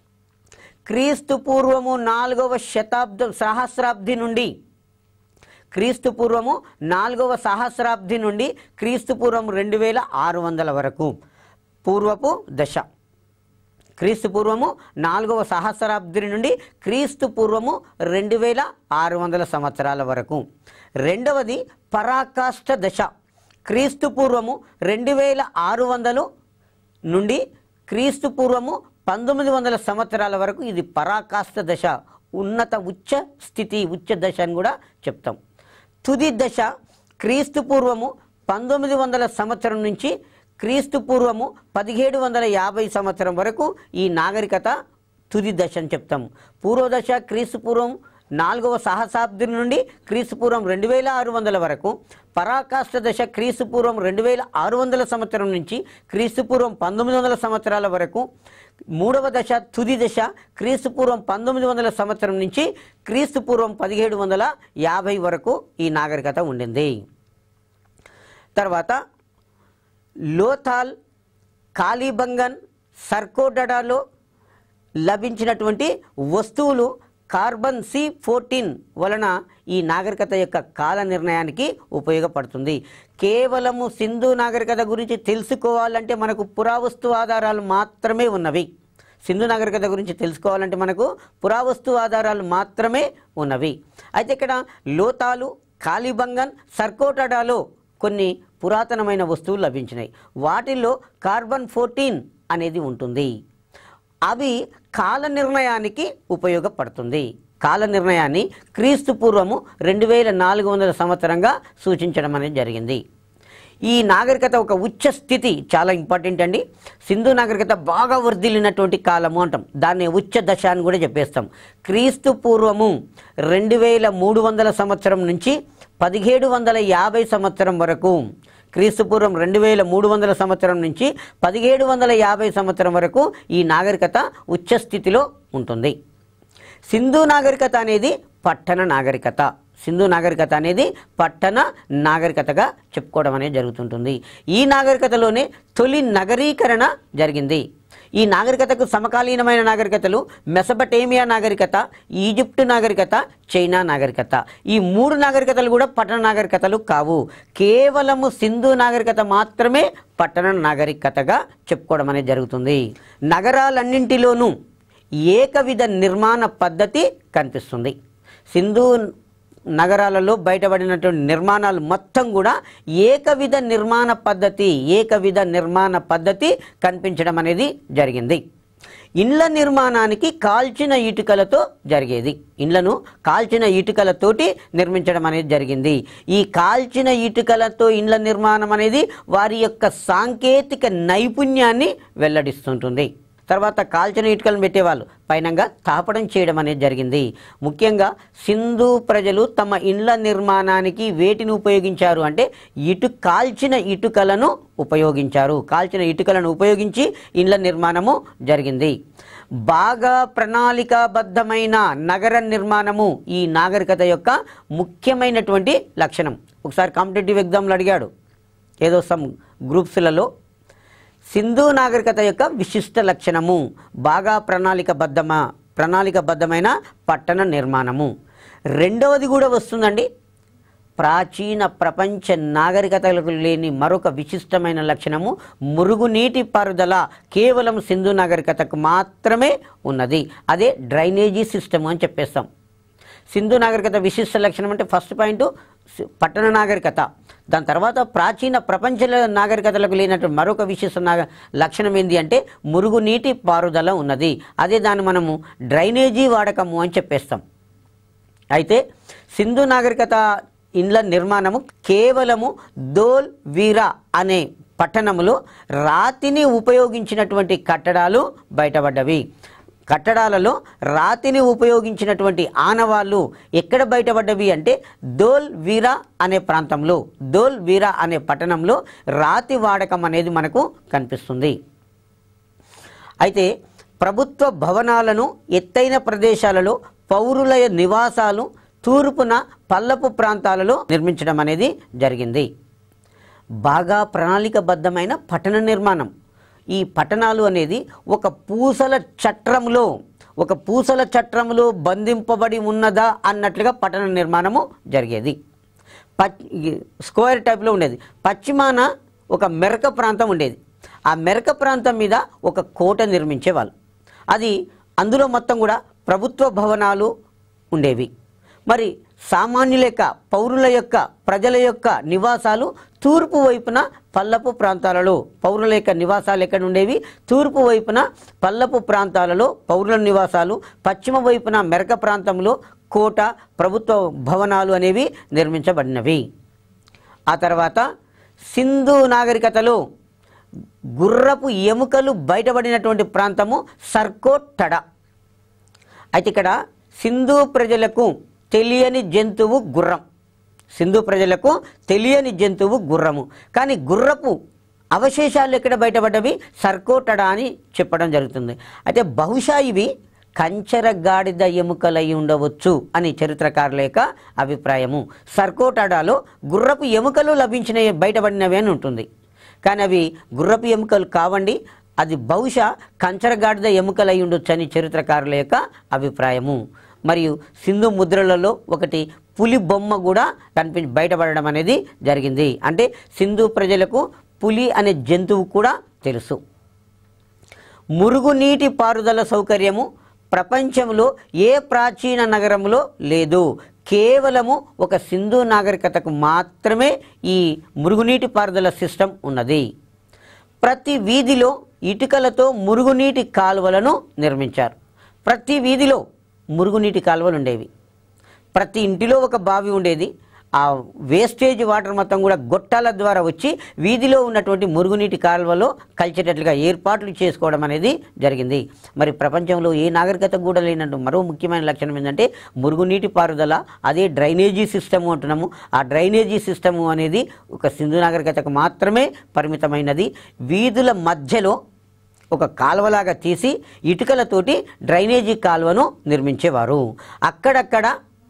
క్రీస్తు పూర్వము నాలుగవ శతాబ్దం సహస్రాబ్ది నుండి క్రీస్తు పూర్వము నాలుగవ సహస్రాబ్ది నుండి క్రీస్తు పూర్వం రెండు వేల ఆరు వందల వరకు పూర్వపు దశ క్రీస్తు పూర్వము నాలుగవ సహస్రాబ్ది నుండి క్రీస్తు పూర్వము రెండు వేల ఆరు వందల సంవత్సరాల వరకు రెండవది పరాకాష్ట దశ క్రీస్తు పూర్వము రెండు వేల ఆరు వందలు నుండి క్రీస్తు పూర్వము పంతొమ్మిది వందల సంవత్సరాల వరకు ఇది పరాకాష్ట దశ ఉన్నత ఉచ్చ స్థితి ఉచ్చ దశ అని కూడా చెప్తాం తుది దశ క్రీస్తు పూర్వము పంతొమ్మిది వందల సంవత్సరం నుంచి క్రీస్తు పూర్వము పదిహేడు వందల యాభై సంవత్సరం వరకు ఈ నాగరికత తుది దశ అని చెప్తాం పూర్వదశ క్రీస్తు పూర్వం నాలుగవ సహస్రాబ్ది నుండి క్రీస్తు పూర్వం రెండు వేల ఆరు వందల వరకు పరాకాష్ట దశ క్రీస్తు పూర్వం రెండు వేల ఆరు వందల సంవత్సరం నుంచి క్రీస్తు పూర్వం పంతొమ్మిది వందల సంవత్సరాల వరకు మూడవ దశ తుది దశ క్రీస్తు పూర్వం పంతొమ్మిది వందల సంవత్సరం నుంచి క్రీస్తు పూర్వం పదిహేడు వందల యాభై వరకు ఈ నాగరికత ఉండింది తర్వాత లోథాల్ కాళీబంగన్ సర్కోడడాలో లభించినటువంటి వస్తువులు కార్బన్ సి ఫోర్టీన్ వలన ఈ నాగరికత యొక్క కాల నిర్ణయానికి ఉపయోగపడుతుంది కేవలము సింధు నాగరికత గురించి తెలుసుకోవాలంటే మనకు పురావస్తు ఆధారాలు మాత్రమే ఉన్నవి సింధు నాగరికత గురించి తెలుసుకోవాలంటే మనకు పురావస్తు ఆధారాలు మాత్రమే ఉన్నవి అయితే ఇక్కడ లోతాలు కాళీబంగన్ సర్కోటడాలో కొన్ని పురాతనమైన వస్తువులు లభించినాయి వాటిల్లో కార్బన్ ఫోర్టీన్ అనేది ఉంటుంది అవి కాల నిర్ణయానికి ఉపయోగపడుతుంది కాల నిర్ణయాన్ని క్రీస్తు పూర్వము రెండు వేల నాలుగు వందల సంవత్సరంగా సూచించడం అనేది జరిగింది ఈ నాగరికత ఒక ఉచ్చ స్థితి చాలా ఇంపార్టెంట్ అండి సింధు నాగరికత బాగా వర్ధిల్లినటువంటి కాలము అంటాం దాన్ని ఉచ్చ దశ అని కూడా చెప్పేస్తాం క్రీస్తు పూర్వము రెండు వేల మూడు వందల సంవత్సరం నుంచి పదిహేడు వందల యాభై సంవత్సరం వరకు క్రీస్తు పూర్వం రెండు వేల మూడు వందల సంవత్సరం నుంచి పదిహేడు వందల యాభై సంవత్సరం వరకు ఈ నాగరికత ఉచ్చ స్థితిలో ఉంటుంది సింధు నాగరికత అనేది పట్టణ నాగరికత సింధు నాగరికత అనేది పట్టణ నాగరికతగా చెప్పుకోవడం అనేది జరుగుతుంటుంది ఈ నాగరికతలోనే తొలి నగరీకరణ జరిగింది ఈ నాగరికతకు సమకాలీనమైన నాగరికతలు మెసపటేమియా నాగరికత ఈజిప్టు నాగరికత చైనా నాగరికత ఈ మూడు నాగరికతలు కూడా పట్టణ నాగరికతలు కావు కేవలము సింధు నాగరికత మాత్రమే పట్టణ నాగరికతగా చెప్పుకోవడం అనేది జరుగుతుంది నగరాలన్నింటిలోనూ ఏకవిధ నిర్మాణ పద్ధతి కనిపిస్తుంది సింధు నగరాలలో బయటపడినటువంటి నిర్మాణాలు మొత్తం కూడా ఏకవిధ నిర్మాణ పద్ధతి ఏకవిధ నిర్మాణ పద్ధతి కనిపించడం అనేది జరిగింది ఇండ్ల నిర్మాణానికి కాల్చిన ఇటుకలతో జరిగేది ఇండ్లను కాల్చిన ఇటుకలతోటి నిర్మించడం అనేది జరిగింది ఈ కాల్చిన ఇటుకలతో ఇండ్ల నిర్మాణం అనేది వారి యొక్క సాంకేతిక నైపుణ్యాన్ని వెల్లడిస్తుంటుంది తర్వాత కాల్చిన ఇటుకలను పెట్టేవాళ్ళు పైనంగా తాపడం చేయడం అనేది జరిగింది ముఖ్యంగా సింధు ప్రజలు తమ ఇండ్ల నిర్మాణానికి వేటిని ఉపయోగించారు అంటే ఇటు కాల్చిన ఇటుకలను ఉపయోగించారు కాల్చిన ఇటుకలను ఉపయోగించి ఇండ్ల నిర్మాణము జరిగింది బాగా ప్రణాళికాబద్ధమైన నగర నిర్మాణము ఈ నాగరికత యొక్క ముఖ్యమైనటువంటి లక్షణం ఒకసారి కాంపిటేటివ్ ఎగ్జామ్లు అడిగాడు ఏదో సమ్ గ్రూప్స్లలో సింధు నాగరికత యొక్క విశిష్ట లక్షణము బాగా ప్రణాళికబద్ధమా ప్రణాళికబద్ధమైన పట్టణ నిర్మాణము రెండవది కూడా వస్తుందండి ప్రాచీన ప్రపంచ నాగరికతలకు లేని మరొక విశిష్టమైన లక్షణము మురుగునీటి పారుదల కేవలం సింధు నాగరికతకు మాత్రమే ఉన్నది అదే డ్రైనేజీ సిస్టమ్ అని చెప్పేస్తాం సింధు నాగరికత విశిష్ట లక్షణం అంటే ఫస్ట్ పాయింట్ సి- పట్టణ నాగరికత దాని తర్వాత ప్రాచీన ప్రపంచ నాగరికతలకు లేనటువంటి మరొక విశిష్ట నాగ లక్షణం ఏంటి అంటే మురుగునీటి పారుదల ఉన్నది అదే దాన్ని మనము డ్రైనేజీ వాడకము అని చెప్పేస్తాం అయితే సింధు నాగరికత ఇండ్ల నిర్మాణము కేవలము దోల్ వీరా అనే పట్టణములో రాతిని ఉపయోగించినటువంటి కట్టడాలు బయటపడ్డవి కట్టడాలలో రాతిని ఉపయోగించినటువంటి ఆనవాళ్ళు ఎక్కడ బయటపడ్డవి అంటే దోల్ వీరా అనే ప్రాంతంలో దోల్ వీరా అనే పట్టణంలో రాతి వాడకం అనేది మనకు కనిపిస్తుంది అయితే ప్రభుత్వ భవనాలను ఎత్తైన ప్రదేశాలలో పౌరుల నివాసాలు తూర్పున పల్లపు ప్రాంతాలలో నిర్మించడం అనేది జరిగింది బాగా ప్రణాళికబద్ధమైన పట్టణ నిర్మాణం ఈ పట్టణాలు అనేది ఒక పూసల చట్రంలో ఒక పూసల చట్రంలో బంధింపబడి ఉన్నదా అన్నట్లుగా పట్టణ నిర్మాణము జరిగేది పచ్ స్క్వేర్ టైప్లో ఉండేది పశ్చిమాన ఒక మెరక ప్రాంతం ఉండేది ఆ మెరక ప్రాంతం మీద ఒక కోట నిర్మించేవాళ్ళు అది అందులో మొత్తం కూడా ప్రభుత్వ భవనాలు ఉండేవి మరి సామాన్యుల యొక్క పౌరుల యొక్క ప్రజల యొక్క నివాసాలు తూర్పు వైపున పల్లపు ప్రాంతాలలో పౌరుల యొక్క నివాసాలు ఎక్కడ ఉండేవి తూర్పు వైపున పల్లపు ప్రాంతాలలో పౌరుల నివాసాలు పశ్చిమ వైపున మెరక ప్రాంతంలో కోట ప్రభుత్వ భవనాలు అనేవి నిర్మించబడినవి ఆ తర్వాత సింధు నాగరికతలో గుర్రపు ఎముకలు బయటపడినటువంటి ప్రాంతము సర్కోట్టడ అయితే ఇక్కడ సింధు ప్రజలకు తెలియని జంతువు గుర్రం సింధు ప్రజలకు తెలియని జంతువు గుర్రము కానీ గుర్రపు అవశేషాలు ఎక్కడ బయటపడ్డవి సర్కోటడ అని చెప్పడం జరుగుతుంది అయితే బహుశా ఇవి కంచర గాడిద ఎముకలై ఉండవచ్చు అని చరిత్రకారుల యొక్క అభిప్రాయము సర్కోటడాలో గుర్రపు ఎముకలు లభించిన బయటపడినవి అని ఉంటుంది కానీ అవి గుర్రపు ఎముకలు కావండి అది బహుశా కంచరగాడిద ఎముకలై ఉండొచ్చు అని చరిత్రకారుల యొక్క అభిప్రాయము మరియు సింధు ముద్రలలో ఒకటి పులి బొమ్మ కూడా కనిపి బయటపడడం అనేది జరిగింది అంటే సింధు ప్రజలకు పులి అనే జంతువు కూడా తెలుసు మురుగునీటి పారుదల సౌకర్యము ప్రపంచంలో ఏ ప్రాచీన నగరంలో లేదు కేవలము ఒక సింధు నాగరికతకు మాత్రమే ఈ మురుగునీటి పారుదల సిస్టమ్ ఉన్నది ప్రతి వీధిలో ఇటుకలతో మురుగునీటి కాలువలను నిర్మించారు ప్రతి వీధిలో మురుగునీటి కాలువలు ఉండేవి ప్రతి ఇంటిలో ఒక బావి ఉండేది ఆ వేస్టేజ్ వాటర్ మొత్తం కూడా గొట్టాల ద్వారా వచ్చి వీధిలో ఉన్నటువంటి మురుగునీటి కాలువలో కలిసేటట్లుగా ఏర్పాట్లు చేసుకోవడం అనేది జరిగింది మరి ప్రపంచంలో ఏ నాగరికత కూడా లేనట్టు మరో ముఖ్యమైన లక్షణం ఏంటంటే మురుగునీటి పారుదల అదే డ్రైనేజీ సిస్టము అంటున్నాము ఆ డ్రైనేజీ సిస్టము అనేది ఒక సింధు నాగరికతకు మాత్రమే పరిమితమైనది వీధుల మధ్యలో ఒక కాలువలాగా తీసి ఇటుకలతోటి డ్రైనేజీ కాలువను నిర్మించేవారు అక్కడక్కడ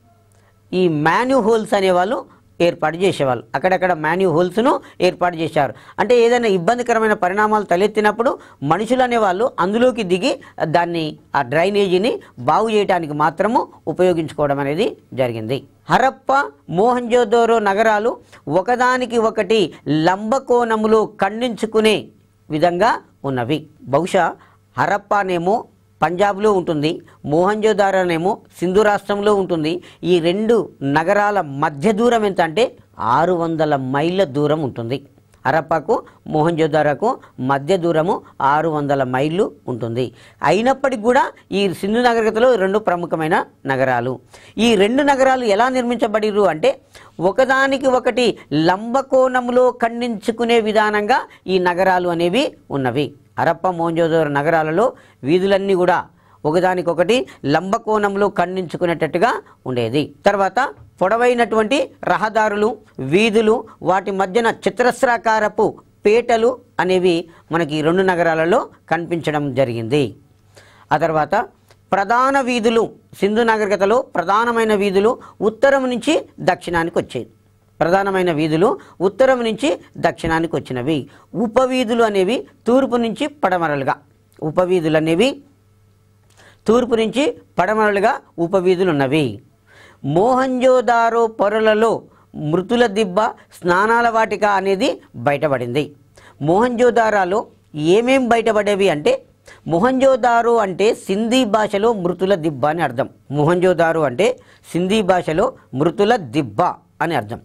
ఈ మాన్యూ హోల్స్ అనేవాళ్ళు ఏర్పాటు చేసేవాళ్ళు అక్కడక్కడ మాన్యూ హోల్స్ను ఏర్పాటు చేశారు అంటే ఏదైనా ఇబ్బందికరమైన పరిణామాలు తలెత్తినప్పుడు మనుషులు అనేవాళ్ళు అందులోకి దిగి దాన్ని ఆ డ్రైనేజీని బాగు చేయడానికి మాత్రము ఉపయోగించుకోవడం అనేది జరిగింది హరప్ప మోహంజోదోరో నగరాలు ఒకదానికి ఒకటి లంబకోణములో ఖండించుకునే విధంగా ఉన్నవి బహుశా హరప్పానేమో పంజాబ్లో ఉంటుంది మోహంజోదారోనేమో సింధు రాష్ట్రంలో ఉంటుంది ఈ రెండు నగరాల మధ్య దూరం ఎంత అంటే ఆరు వందల మైళ్ళ దూరం ఉంటుంది హరప్పాకు మోహంజోదారకు మధ్య దూరము ఆరు వందల మైళ్ళు ఉంటుంది అయినప్పటికీ కూడా ఈ సింధు నాగరికతలో రెండు ప్రముఖమైన నగరాలు ఈ రెండు నగరాలు ఎలా నిర్మించబడిరు అంటే ఒకదానికి ఒకటి లంబకోణంలో ఖండించుకునే విధానంగా ఈ నగరాలు అనేవి ఉన్నవి హరప్ప మోహంజోదారో నగరాలలో వీధులన్నీ కూడా ఒకదానికొకటి లంబకోణంలో ఖండించుకునేటట్టుగా ఉండేది తర్వాత పొడవైనటువంటి రహదారులు వీధులు వాటి మధ్యన చతురస్రాకారపు పేటలు అనేవి మనకి ఈ రెండు నగరాలలో కనిపించడం జరిగింది ఆ తర్వాత ప్రధాన వీధులు సింధు నాగరికతలో ప్రధానమైన వీధులు ఉత్తరం నుంచి దక్షిణానికి వచ్చేది ప్రధానమైన వీధులు ఉత్తరం నుంచి దక్షిణానికి వచ్చినవి ఉపవీధులు అనేవి తూర్పు నుంచి పడమరలుగా ఉపవీధులు అనేవి తూర్పు నుంచి పడమరలుగా ఉపవీధులు ఉన్నవి మోహంజోదారో పొరలలో మృతుల దిబ్బ స్నానాల వాటిక అనేది బయటపడింది మోహంజోదారాలో ఏమేం బయటపడేవి అంటే మొహంజోదారో అంటే సింధీ భాషలో మృతుల దిబ్బ అని అర్థం మొహంజోదారో అంటే సింధీ భాషలో మృతుల దిబ్బ అని అర్థం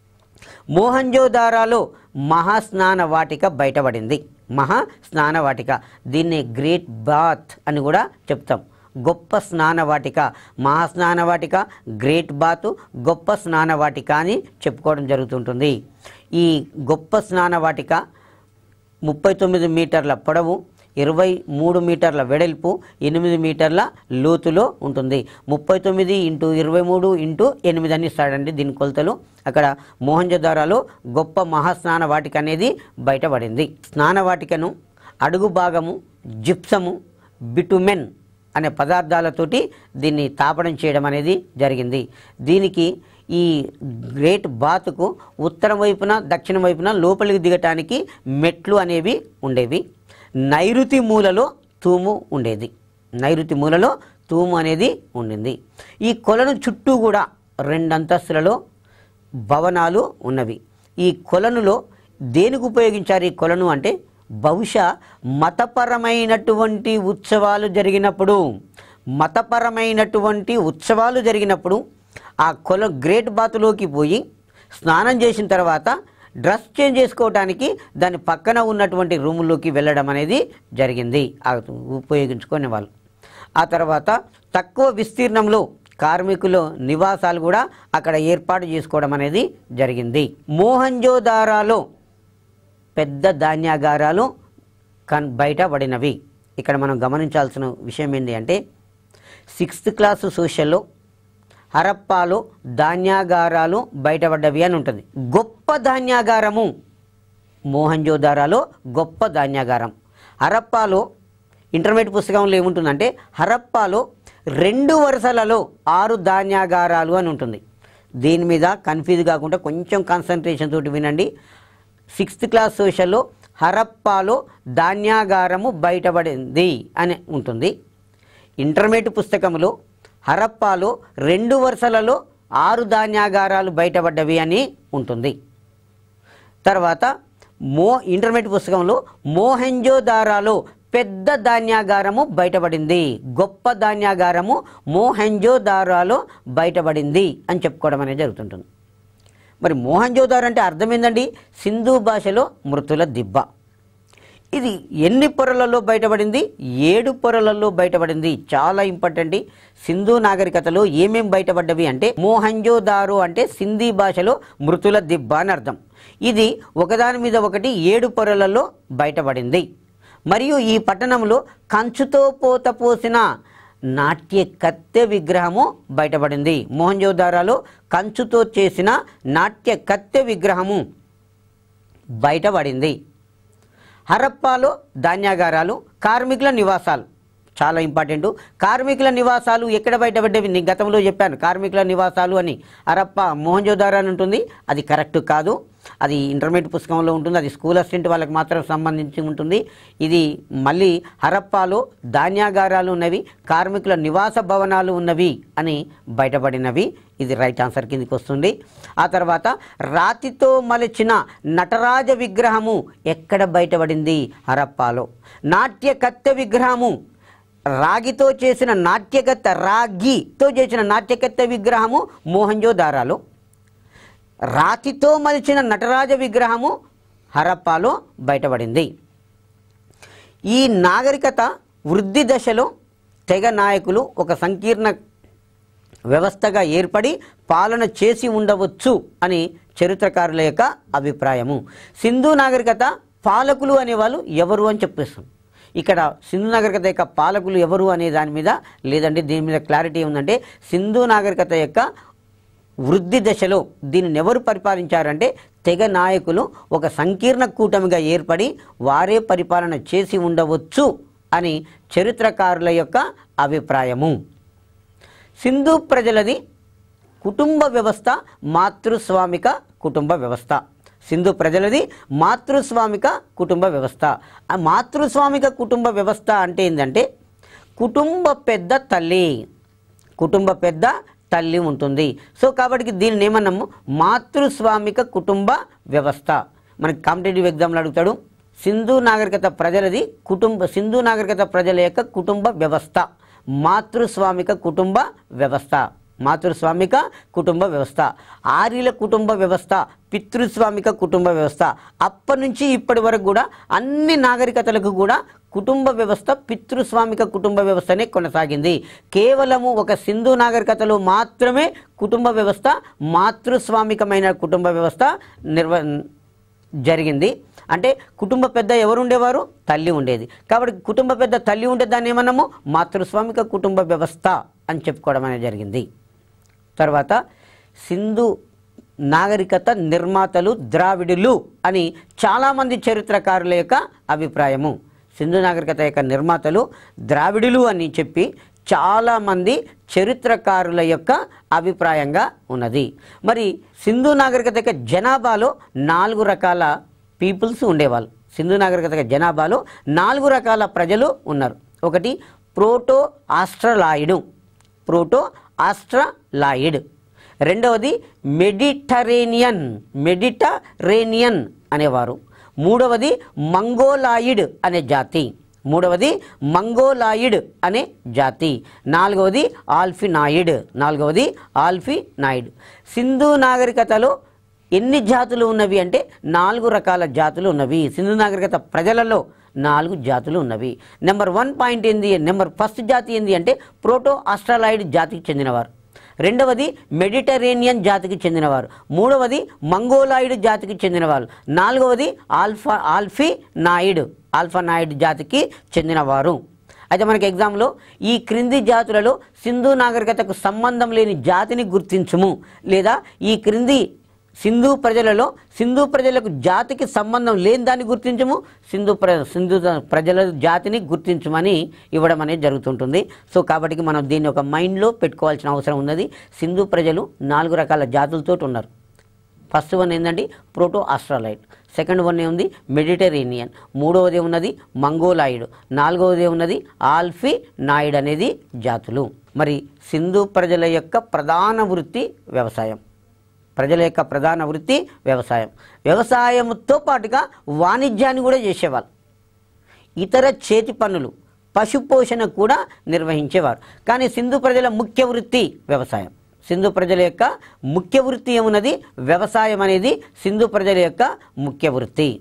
మోహంజోదారాలో మహాస్నాన వాటిక బయటపడింది మహా స్నాన వాటిక దీన్ని గ్రేట్ బాత్ అని కూడా చెప్తాం గొప్ప స్నాన వాటిక మహాస్నాన వాటిక గ్రేట్ బాత్ గొప్ప స్నాన వాటిక అని చెప్పుకోవడం జరుగుతుంటుంది ఈ గొప్ప స్నాన వాటిక ముప్పై తొమ్మిది మీటర్ల పొడవు ఇరవై మూడు మీటర్ల వెడల్పు ఎనిమిది మీటర్ల లోతులో ఉంటుంది ముప్పై తొమ్మిది ఇంటూ ఇరవై మూడు ఇంటూ ఎనిమిది అని ఇస్తాడండి దీని కొలతలు అక్కడ మోహంజదారాలో గొప్ప మహాస్నాన వాటిక అనేది బయటపడింది స్నాన వాటికను అడుగు భాగము జిప్సము బిటుమెన్ అనే పదార్థాలతోటి దీన్ని తాపడం చేయడం అనేది జరిగింది దీనికి ఈ గ్రేట్ బాత్కు ఉత్తరం వైపున దక్షిణ వైపున లోపలికి దిగటానికి మెట్లు అనేవి ఉండేవి నైరుతి మూలలో తూము ఉండేది నైరుతి మూలలో తూము అనేది ఉండింది ఈ కొలను చుట్టూ కూడా రెండంతస్తులలో భవనాలు ఉన్నవి ఈ కొలనులో దేనికి ఉపయోగించారు ఈ కొలను అంటే బహుశా మతపరమైనటువంటి ఉత్సవాలు జరిగినప్పుడు మతపరమైనటువంటి ఉత్సవాలు జరిగినప్పుడు ఆ కొల గ్రేట్ బాత్లోకి పోయి స్నానం చేసిన తర్వాత డ్రెస్ చేంజ్ చేసుకోవడానికి దాని పక్కన ఉన్నటువంటి రూముల్లోకి వెళ్ళడం అనేది జరిగింది ఆ ఉపయోగించుకునే వాళ్ళు ఆ తర్వాత తక్కువ విస్తీర్ణంలో కార్మికుల నివాసాలు కూడా అక్కడ ఏర్పాటు చేసుకోవడం అనేది జరిగింది మోహంజోదారాలో పెద్ద ధాన్యాగారాలు కన్ బయటపడినవి ఇక్కడ మనం గమనించాల్సిన విషయం ఏంటి అంటే సిక్స్త్ క్లాసు సోషల్లో హరప్పాలో ధాన్యాగారాలు బయటపడ్డవి అని ఉంటుంది గొప్ప ధాన్యాగారము మోహంజోదారాలో గొప్ప ధాన్యాగారం హరప్పాలో ఇంటర్మీడియట్ పుస్తకంలో ఏముంటుందంటే హరప్పాలో రెండు వరుసలలో ఆరు ధాన్యాగారాలు అని ఉంటుంది దీని మీద కన్ఫ్యూజ్ కాకుండా కొంచెం కాన్సన్ట్రేషన్ తోటి వినండి సిక్స్త్ క్లాస్ సోషల్లో హరప్పాలో ధాన్యాగారము బయటపడింది అని ఉంటుంది ఇంటర్మీడియట్ పుస్తకంలో హరప్పాలో రెండు వరుసలలో ఆరు ధాన్యాగారాలు బయటపడ్డవి అని ఉంటుంది తర్వాత మో ఇంటర్మీడియట్ పుస్తకంలో మోహెంజోదారాలో పెద్ద ధాన్యాగారము బయటపడింది గొప్ప ధాన్యాగారము మోహెంజోదారాలో బయటపడింది అని చెప్పుకోవడం అనేది జరుగుతుంటుంది మరి మోహంజోదార్ అంటే అర్థం ఏందండి సింధు భాషలో మృతుల దిబ్బ ఇది ఎన్ని పొరలలో బయటపడింది ఏడు పొరలలో బయటపడింది చాలా ఇంపార్టెంట్ సింధు నాగరికతలో ఏమేం బయటపడ్డవి అంటే మోహంజోదారో అంటే సింధీ భాషలో మృతుల దిబ్బ అని అర్థం ఇది ఒకదాని మీద ఒకటి ఏడు పొరలలో బయటపడింది మరియు ఈ పట్టణంలో కంచుతో పోత పోసిన నాట్య కత్తె విగ్రహము బయటపడింది మోహంజోదారాలో కంచుతో చేసిన నాట్య కత్తె విగ్రహము బయటపడింది హరప్పాలో ధాన్యాగారాలు కార్మికుల నివాసాలు చాలా ఇంపార్టెంట్ కార్మికుల నివాసాలు ఎక్కడ బయటపడ్డవి నేను గతంలో చెప్పాను కార్మికుల నివాసాలు అని హరప్ప మోహంజోదారో అని ఉంటుంది అది కరెక్ట్ కాదు అది ఇంటర్మీడియట్ పుస్తకంలో ఉంటుంది అది స్కూల్ అసిస్టెంట్ వాళ్ళకి మాత్రం సంబంధించి ఉంటుంది ఇది మళ్ళీ హరప్పాలో ధాన్యాగారాలు ఉన్నవి కార్మికుల నివాస భవనాలు ఉన్నవి అని బయటపడినవి ఇది రైట్ ఆన్సర్ కిందకి వస్తుంది ఆ తర్వాత రాతితో మలిచిన నటరాజ విగ్రహము ఎక్కడ బయటపడింది హరప్పాలో నాట్య కత్తె విగ్రహము రాగితో చేసిన నాట్యకత్తె రాగితో చేసిన నాట్యకత్తె విగ్రహము మోహంజోదారాలో రాతితో మలిచిన నటరాజ విగ్రహము హరప్పాలో బయటపడింది ఈ నాగరికత వృద్ధి దశలో తెగ నాయకులు ఒక సంకీర్ణ వ్యవస్థగా ఏర్పడి పాలన చేసి ఉండవచ్చు అని చరిత్రకారుల యొక్క అభిప్రాయము సింధు నాగరికత పాలకులు అనేవాళ్ళు ఎవరు అని చెప్పేస్తాం ఇక్కడ సింధు నాగరికత యొక్క పాలకులు ఎవరు అనే దాని మీద లేదంటే దీని మీద క్లారిటీ ఉందంటే సింధు నాగరికత యొక్క వృద్ధి దశలో దీనిని ఎవరు పరిపాలించారంటే తెగ నాయకులు ఒక సంకీర్ణ కూటమిగా ఏర్పడి వారే పరిపాలన చేసి ఉండవచ్చు అని చరిత్రకారుల యొక్క అభిప్రాయము సింధు ప్రజలది కుటుంబ వ్యవస్థ మాతృస్వామిక కుటుంబ వ్యవస్థ సింధు ప్రజలది మాతృస్వామిక కుటుంబ వ్యవస్థ ఆ మాతృస్వామిక కుటుంబ వ్యవస్థ అంటే ఏంటంటే కుటుంబ పెద్ద తల్లి కుటుంబ పెద్ద తల్లి ఉంటుంది సో కాబట్టి దీనిని ఏమన్నాము మాతృస్వామిక కుటుంబ వ్యవస్థ మనకి కాంపిటేటివ్ ఎగ్జామ్లో అడుగుతాడు సింధు నాగరికత ప్రజలది కుటుంబ సింధు నాగరికత ప్రజల యొక్క కుటుంబ వ్యవస్థ మాతృస్వామిక కుటుంబ వ్యవస్థ మాతృస్వామిక కుటుంబ వ్యవస్థ ఆర్యుల కుటుంబ వ్యవస్థ పితృస్వామిక కుటుంబ వ్యవస్థ అప్పటి నుంచి ఇప్పటి వరకు కూడా అన్ని నాగరికతలకు కూడా కుటుంబ వ్యవస్థ పితృస్వామిక కుటుంబ వ్యవస్థనే కొనసాగింది కేవలము ఒక సింధు నాగరికతలో మాత్రమే కుటుంబ వ్యవస్థ మాతృస్వామికమైన కుటుంబ వ్యవస్థ నిర్వ జరిగింది అంటే కుటుంబ పెద్ద ఎవరు ఉండేవారు తల్లి ఉండేది కాబట్టి కుటుంబ పెద్ద తల్లి ఉంటే దాన్ని ఏమన్నాము మాతృస్వామిక కుటుంబ వ్యవస్థ అని చెప్పుకోవడం అనేది జరిగింది తర్వాత సింధు నాగరికత నిర్మాతలు ద్రావిడులు అని చాలామంది చరిత్రకారుల యొక్క అభిప్రాయము సింధు నాగరికత యొక్క నిర్మాతలు ద్రావిడులు అని చెప్పి చాలామంది చరిత్రకారుల యొక్క అభిప్రాయంగా ఉన్నది మరి సింధు నాగరికత యొక్క జనాభాలో నాలుగు రకాల పీపుల్స్ ఉండేవాళ్ళు సింధు నాగరికత యొక్క జనాభాలో నాలుగు రకాల ప్రజలు ఉన్నారు ఒకటి ప్రోటో ఆస్ట్రలాయిడు ప్రోటో ఆస్ట్రలాయిడ్ రెండవది మెడిటరేనియన్ మెడిటరేనియన్ అనేవారు మూడవది మంగోలాయిడ్ అనే జాతి మూడవది మంగోలాయిడ్ అనే జాతి నాలుగవది ఆల్ఫినాయిడ్ నాలుగవది ఆల్ఫినాయిడ్ సింధు నాగరికతలో ఎన్ని జాతులు ఉన్నవి అంటే నాలుగు రకాల జాతులు ఉన్నవి సింధు నాగరికత ప్రజలలో నాలుగు జాతులు ఉన్నవి నెంబర్ వన్ పాయింట్ ఏంది నెంబర్ ఫస్ట్ జాతి ఏంది అంటే ప్రోటో ఆస్ట్రాలాయిడ్ జాతికి చెందినవారు రెండవది మెడిటరేనియన్ జాతికి చెందినవారు మూడవది మంగోలాయిడ్ జాతికి చెందినవారు నాలుగవది alpha Alpinoid Alpinoid జాతికి చెందినవారు అయితే మనకి ఎగ్జామ్లో ఈ క్రింది జాతులలో సింధు నాగరికతకు సంబంధం లేని జాతిని గుర్తించుము లేదా ఈ క్రింది సింధు ప్రజలలో సింధు ప్రజలకు జాతికి సంబంధం లేని దాన్ని గుర్తించము సింధు ప్ర సింధు ప్రజల జాతిని గుర్తించమని ఇవ్వడం అనేది జరుగుతుంటుంది సో కాబట్టి మనం దీన్ని ఒక మైండ్లో పెట్టుకోవాల్సిన అవసరం ఉన్నది సింధు ప్రజలు నాలుగు రకాల జాతులతో ఉన్నారు ఫస్ట్ వన్ ఏంటంటే ప్రోటో ఆస్ట్రాలైడ్ సెకండ్ వన్ ఏముంది మెడిటరేనియన్ మూడవది ఉన్నది మంగోలాయిడ్ నాలుగవది ఉన్నది ఆల్ఫీ నాయిడ్ అనేది జాతులు మరి సింధు ప్రజల యొక్క ప్రధాన వృత్తి వ్యవసాయం ప్రజల యొక్క ప్రధాన వృత్తి వ్యవసాయం వ్యవసాయంతో పాటుగా వాణిజ్యాన్ని కూడా చేసేవాళ్ళు ఇతర చేతి పనులు పశుపోషణ కూడా నిర్వహించేవారు కానీ సింధు ప్రజల ముఖ్య వృత్తి వ్యవసాయం సింధు ప్రజల యొక్క ముఖ్య వృత్తి ఏమున్నది వ్యవసాయం అనేది సింధు ప్రజల యొక్క ముఖ్య వృత్తి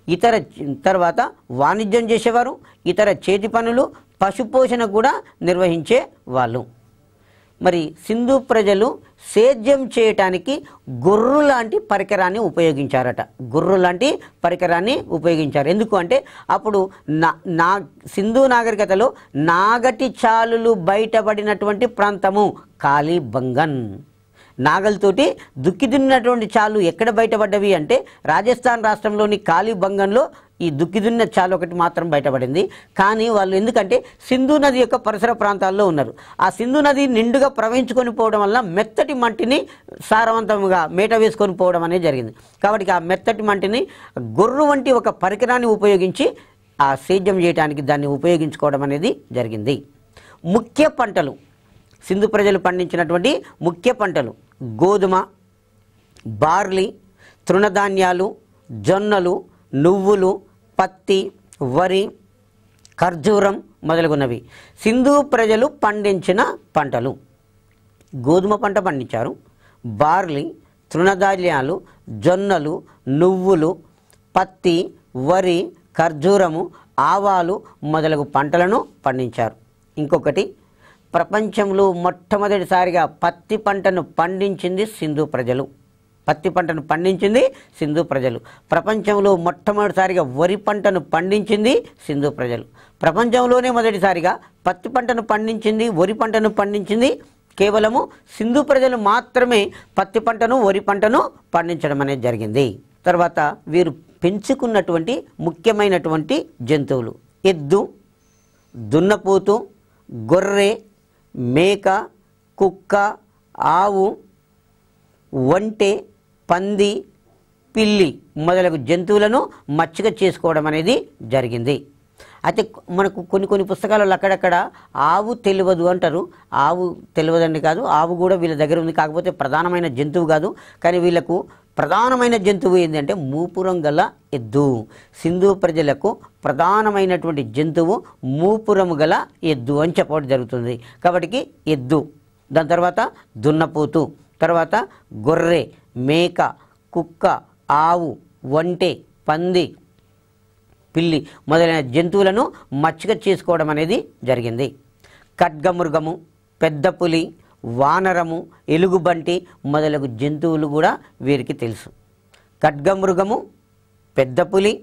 ఇతర తర్వాత వాణిజ్యం చేసేవారు ఇతర చేతి పనులు పశుపోషణ కూడా నిర్వహించే వాళ్ళు మరి సింధు ప్రజలు సేద్యం చేయటానికి గుర్రు లాంటి పరికరాన్ని ఉపయోగించారట గుర్రు లాంటి పరికరాన్ని ఉపయోగించారు ఎందుకు అంటే అప్పుడు నా నా సింధు నాగరికతలో నాగటి చాలులు బయటపడినటువంటి ప్రాంతము కాళీబంగన్ నాగల్తోటి దుక్కి దున్నినటువంటి చాలు ఎక్కడ బయటపడ్డవి అంటే రాజస్థాన్ రాష్ట్రంలోని కాళీబంగంలో ఈ దుక్కి దున్న చాలు ఒకటి మాత్రం బయటపడింది కానీ వాళ్ళు ఎందుకంటే సింధు నది యొక్క పరిసర ప్రాంతాల్లో ఉన్నారు ఆ సింధు నది నిండుగా ప్రవహించుకొని పోవడం వల్ల మెత్తటి మట్టిని సారవంతంగా మేట వేసుకొని పోవడం అనేది జరిగింది కాబట్టి ఆ మెత్తటి మట్టిని గొర్రు వంటి ఒక పరికరాన్ని ఉపయోగించి ఆ సేద్యం చేయడానికి దాన్ని ఉపయోగించుకోవడం అనేది జరిగింది ముఖ్య పంటలు సింధు ప్రజలు పండించినటువంటి ముఖ్య పంటలు గోధుమ బార్లీ తృణధాన్యాలు జొన్నలు నువ్వులు పత్తి వరి ఖర్జూరం మొదలగున్నవి సింధు ప్రజలు పండించిన పంటలు గోధుమ పంట పండించారు బార్లీ తృణధాన్యాలు జొన్నలు నువ్వులు పత్తి వరి ఖర్జూరము ఆవాలు మొదలగు పంటలను పండించారు ఇంకొకటి ప్రపంచంలో మొట్టమొదటిసారిగా పత్తి పంటను పండించింది సింధు ప్రజలు పత్తి పంటను పండించింది సింధు ప్రజలు ప్రపంచంలో మొట్టమొదటిసారిగా వరి పంటను పండించింది సింధు ప్రజలు ప్రపంచంలోనే మొదటిసారిగా పత్తి పంటను పండించింది వరి పంటను పండించింది కేవలము సింధు ప్రజలు మాత్రమే పత్తి పంటను వరి పంటను పండించడం అనేది జరిగింది తర్వాత వీరు పెంచుకున్నటువంటి ముఖ్యమైనటువంటి జంతువులు ఎద్దు దున్నపోతు గొర్రె మేక కుక్క ఆవు ఒంటె పంది పిల్లి మొదలగు జంతువులను మచ్చిక చేసుకోవడం అనేది జరిగింది అయితే మనకు కొన్ని కొన్ని పుస్తకాలలో అక్కడక్కడ ఆవు తెలియదు అంటారు ఆవు తెలియదండి కాదు ఆవు కూడా వీళ్ళ దగ్గర ఉంది కాకపోతే ప్రధానమైన జంతువు కాదు కానీ వీళ్ళకు ప్రధానమైన జంతువు ఏంటంటే మూపురం గల ఎద్దు సింధు ప్రజలకు ప్రధానమైనటువంటి జంతువు మూపురము గల ఎద్దు అని చెప్పడం జరుగుతుంది కాబట్టి ఎద్దు దాని తర్వాత దున్నపోతు తర్వాత గొర్రె మేక కుక్క ఆవు ఒంటె పంది పిల్లి మొదలైన జంతువులను మచ్చిక చేసుకోవడం అనేది జరిగింది ఖడ్గమృగము పెద్ద పులి వానరము ఎలుగుబంటి మొదలగు జంతువులు కూడా వీరికి తెలుసు ఖడ్గమృగము పెద్ద పులి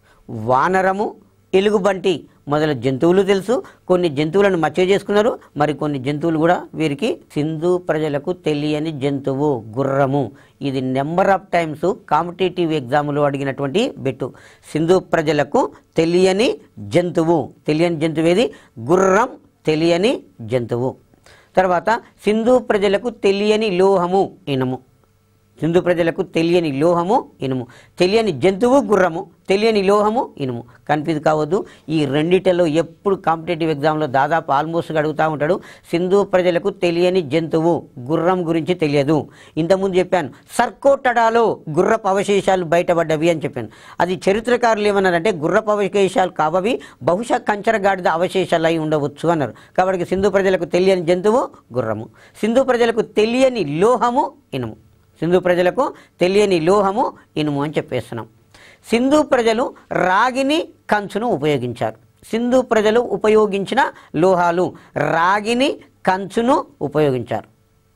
వానరము ఎలుగుబంటి మొదల జంతువులు తెలుసు కొన్ని జంతువులను మచ్చిక చేసుకున్నారు మరి కొన్ని జంతువులు కూడా వీరికి సింధు ప్రజలకు తెలియని జంతువు గుర్రము ఇది నెంబర్ ఆఫ్ టైమ్స్ కాంపిటేటివ్ ఎగ్జామ్లో అడిగినటువంటి బెట్టు సింధు ప్రజలకు తెలియని జంతువు తెలియని జంతువు ఏది గుర్రం తెలియని జంతువు తర్వాత సింధు ప్రజలకు తెలియని లోహము ఇనుము సింధు ప్రజలకు తెలియని లోహము ఇనుము తెలియని జంతువు గుర్రము తెలియని లోహము ఇనుము కన్ఫ్యూజ్ కావద్దు ఈ రెండిటిలో ఎప్పుడు కాంపిటేటివ్ ఎగ్జామ్లో దాదాపు ఆల్మోస్ట్ అడుగుతూ ఉంటాడు సింధు ప్రజలకు తెలియని జంతువు గుర్రం గురించి తెలియదు ఇంతకుముందు చెప్పాను సర్కోటడాలో గుర్రపు అవశేషాలు బయటపడ్డవి అని చెప్పాను అది చరిత్రకారులు ఏమన్నారంటే గుర్రపు అవశేషాలు కావవి బహుశా కంచరగాడిద అవశేషాలు అయి ఉండవచ్చు అన్నారు కాబట్టి సింధు ప్రజలకు తెలియని జంతువు గుర్రము సింధు ప్రజలకు తెలియని లోహము ఇనుము సింధు ప్రజలకు తెలియని లోహము ఇనుము అని చెప్పేస్తున్నాం సింధు ప్రజలు రాగిని కంచును ఉపయోగించారు సింధు ప్రజలు ఉపయోగించిన లోహాలు రాగిని కంచును ఉపయోగించారు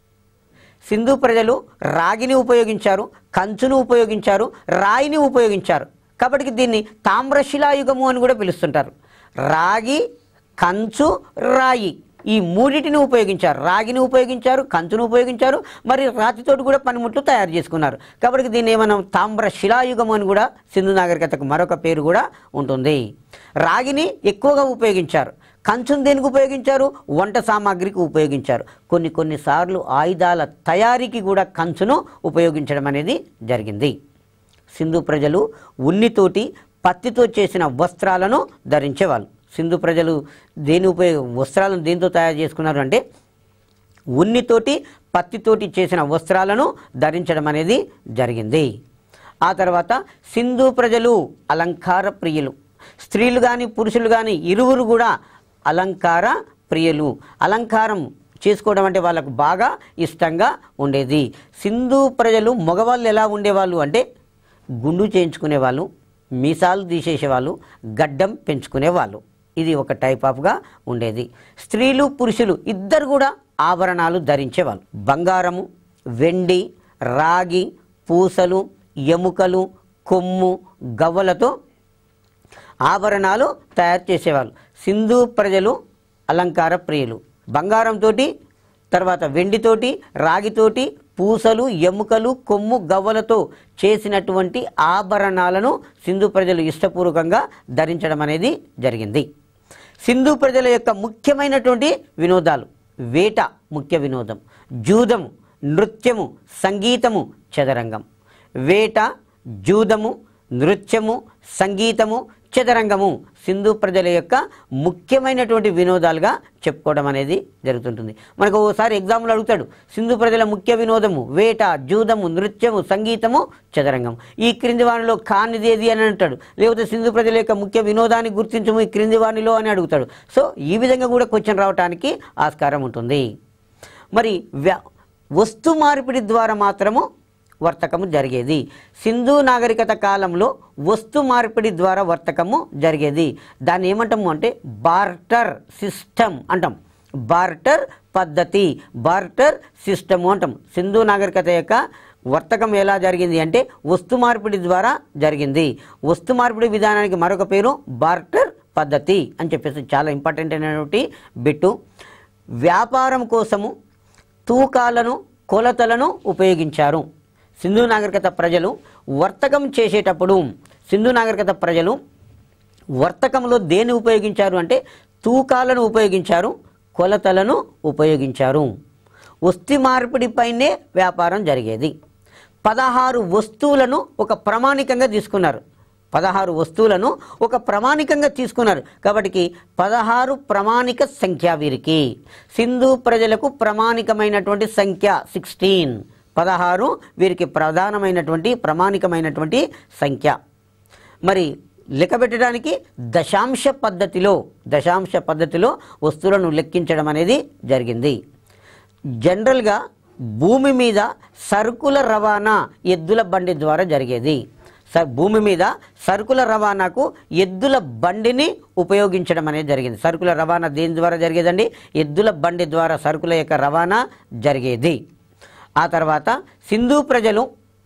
సింధు ప్రజలు రాగిని ఉపయోగించారు కంచును ఉపయోగించారు రాయిని ఉపయోగించారు కాబట్టి దీన్ని తామ్రశిలాయుగము అని కూడా పిలుస్తుంటారు రాగి కంచు రాయి ఈ మూడిటిని ఉపయోగించారు రాగిని ఉపయోగించారు కంచును ఉపయోగించారు మరి రాతితోటి కూడా పనిముట్లు తయారు చేసుకున్నారు కాబట్టి దీన్ని మనం తామ్ర శిలాయుగం అని కూడా సింధు నాగరికతకు మరొక పేరు కూడా ఉంటుంది రాగిని ఎక్కువగా ఉపయోగించారు కంచును దేనికి ఉపయోగించారు వంట సామాగ్రికి ఉపయోగించారు కొన్ని కొన్నిసార్లు ఆయుధాల తయారీకి కూడా కంచును ఉపయోగించడం అనేది జరిగింది సింధు ప్రజలు ఉన్నితోటి పత్తితో చేసిన వస్త్రాలను ధరించేవాళ్ళు సింధు ప్రజలు దేని ఉపయోగ వస్త్రాలను దేంతో తయారు చేసుకున్నారు అంటే ఉన్నితోటి పత్తితోటి చేసిన వస్త్రాలను ధరించడం అనేది జరిగింది ఆ తర్వాత సింధు ప్రజలు అలంకార ప్రియులు స్త్రీలు కానీ పురుషులు కానీ ఇరువురు కూడా అలంకార ప్రియులు అలంకారం చేసుకోవడం అంటే వాళ్ళకు బాగా ఇష్టంగా ఉండేది సింధు ప్రజలు మగవాళ్ళు ఎలా ఉండేవాళ్ళు అంటే గుండు చేయించుకునేవాళ్ళు మీసాలు తీసేసేవాళ్ళు గడ్డం పెంచుకునేవాళ్ళు ఇది ఒక టైప్ ఆఫ్గా ఉండేది స్త్రీలు పురుషులు ఇద్దరు కూడా ఆభరణాలు ధరించేవాళ్ళు బంగారము వెండి రాగి పూసలు ఎముకలు కొమ్ము గవ్వలతో ఆభరణాలు తయారు చేసేవాళ్ళు సింధు ప్రజలు అలంకార ప్రియులు బంగారంతో తర్వాత వెండితోటి రాగితోటి పూసలు ఎముకలు కొమ్ము గవ్వలతో చేసినటువంటి ఆభరణాలను సింధు ప్రజలు ఇష్టపూర్వకంగా ధరించడం అనేది జరిగింది సింధు ప్రజల యొక్క ముఖ్యమైనటువంటి వినోదాలు వేట ముఖ్య వినోదం జూదము నృత్యము సంగీతము చదరంగం వేట జూదము నృత్యము సంగీతము చదరంగము సింధు ప్రజల యొక్క ముఖ్యమైనటువంటి వినోదాలుగా చెప్పుకోవడం అనేది జరుగుతుంటుంది మనకు ఓసారి ఎగ్జామ్లో అడుగుతాడు సింధు ప్రజల ముఖ్య వినోదము వేట జూదము నృత్యము సంగీతము చదరంగం ఈ క్రింది వానిలో కానిది ఏది అని అంటాడు లేకపోతే సింధు ప్రజల యొక్క ముఖ్య వినోదాన్ని గుర్తించము ఈ క్రింది వానిలో అని అడుగుతాడు సో ఈ విధంగా కూడా క్వశ్చన్ రావడానికి ఆస్కారం ఉంటుంది మరి వ్యా వస్తు మార్పిడి ద్వారా మాత్రము వర్తకము జరిగేది సింధు నాగరికత కాలంలో వస్తు మార్పిడి ద్వారా వర్తకము జరిగేది దాన్ని ఏమంటాము అంటే బార్టర్ సిస్టమ్ అంటాం బార్టర్ పద్ధతి బార్టర్ సిస్టము అంటాం సింధు నాగరికత యొక్క వర్తకం ఎలా జరిగింది అంటే వస్తు మార్పిడి ద్వారా జరిగింది వస్తు మార్పిడి విధానానికి మరొక పేరు బార్టర్ పద్ధతి అని చెప్పేసి చాలా ఇంపార్టెంట్ అయినటువంటి బిట్టు వ్యాపారం కోసము తూకాలను కొలతలను ఉపయోగించారు సింధు నాగరికత ప్రజలు వర్తకం చేసేటప్పుడు సింధు నాగరికత ప్రజలు వర్తకంలో దేన్ని ఉపయోగించారు అంటే తూకాలను ఉపయోగించారు కొలతలను ఉపయోగించారు వస్తు మార్పిడిపైనే వ్యాపారం జరిగేది పదహారు వస్తువులను ఒక ప్రామాణికంగా తీసుకున్నారు పదహారు వస్తువులను ఒక ప్రామాణికంగా తీసుకున్నారు కాబట్టి పదహారు ప్రామాణిక సంఖ్య వీరికి సింధు ప్రజలకు ప్రామాణికమైనటువంటి సంఖ్య సిక్స్టీన్ పదహారు వీరికి ప్రధానమైనటువంటి ప్రామాణికమైనటువంటి సంఖ్య మరి లెక్క పెట్టడానికి దశాంశ పద్ధతిలో దశాంశ పద్ధతిలో వస్తువులను లెక్కించడం అనేది జరిగింది జనరల్గా భూమి మీద సరుకుల రవాణా ఎద్దుల బండి ద్వారా జరిగేది స భూమి మీద సరుకుల రవాణాకు ఎద్దుల బండిని ఉపయోగించడం అనేది జరిగింది సరుకుల రవాణా దేని ద్వారా జరిగేదండి ఎద్దుల బండి ద్వారా సరుకుల యొక్క రవాణా జరిగేది ఆ తర్వాత సింధు ప్రజలు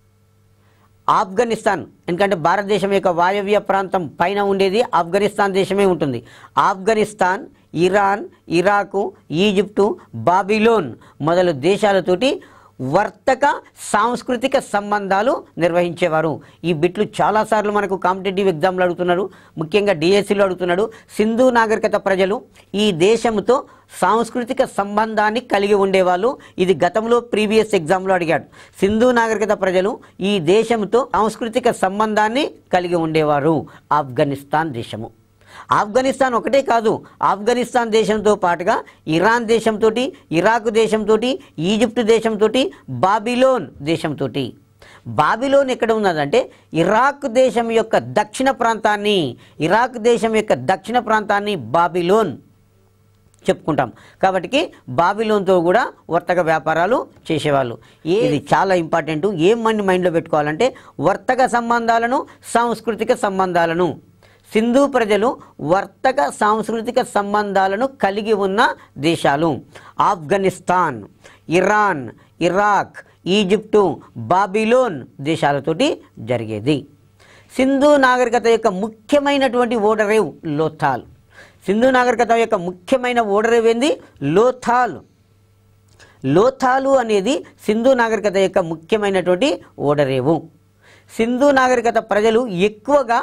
ఆఫ్ఘనిస్తాన్ ఎందుకంటే భారతదేశం యొక్క వాయవ్య ప్రాంతం పైన ఉండేది ఆఫ్ఘనిస్తాన్ దేశమే ఉంటుంది Afghanistan Iran Iraq Egypt Babylon మొదలు దేశాలతోటి వర్తక సాంస్కృతిక సంబంధాలు నిర్వహించేవారు ఈ బిట్లు చాలాసార్లు మనకు కాంపిటేటివ్ ఎగ్జామ్లు అడుగుతున్నారు ముఖ్యంగా డిఎస్సిలో అడుగుతున్నాడు సింధు నాగరికత ప్రజలు ఈ దేశంతో సాంస్కృతిక సంబంధాన్ని కలిగి ఉండేవాళ్ళు ఇది గతంలో ప్రీవియస్ ఎగ్జామ్లో అడిగాడు సింధు నాగరికత ప్రజలు ఈ దేశంతో సాంస్కృతిక సంబంధాన్ని కలిగి ఉండేవారు ఆఫ్ఘనిస్తాన్ దేశము ఆఫ్ఘనిస్తాన్ ఒకటే కాదు ఆఫ్ఘనిస్తాన్ దేశంతో పాటుగా ఇరాన్ దేశంతో ఇరాక్ దేశంతో ఈజిప్ట్ దేశంతో బాబిలోన్ దేశంతో బాబిలోన్ ఎక్కడ ఉన్నదంటే ఇరాక్ దేశం యొక్క దక్షిణ ప్రాంతాన్ని ఇరాక్ దేశం యొక్క దక్షిణ ప్రాంతాన్ని బాబిలోన్ చెప్పుకుంటాం కాబట్టి బాబిలోన్తో కూడా వర్తక వ్యాపారాలు చేసేవాళ్ళు ఏ- ఇది చాలా ఇంపార్టెంట్ ఏం మంది మైండ్లో పెట్టుకోవాలంటే వర్తక సంబంధాలను సాంస్కృతిక సంబంధాలను సింధు ప్రజలు వర్తక సాంస్కృతిక సంబంధాలను కలిగి ఉన్న దేశాలు Afghanistan Iran Iraq Egypt Babylon దేశాలతోటి జరిగేది సింధు నాగరికత యొక్క ముఖ్యమైనటువంటి ఓడరేవ్ లోథాల్ సింధు నాగరికత యొక్క ముఖ్యమైన ఓడరేవ్ ఏంది లోథాల్ లోథాలు అనేది సింధు నాగరికత యొక్క ముఖ్యమైనటువంటి ఓడరేవు సింధు నాగరికత ప్రజలు ఎక్కువగా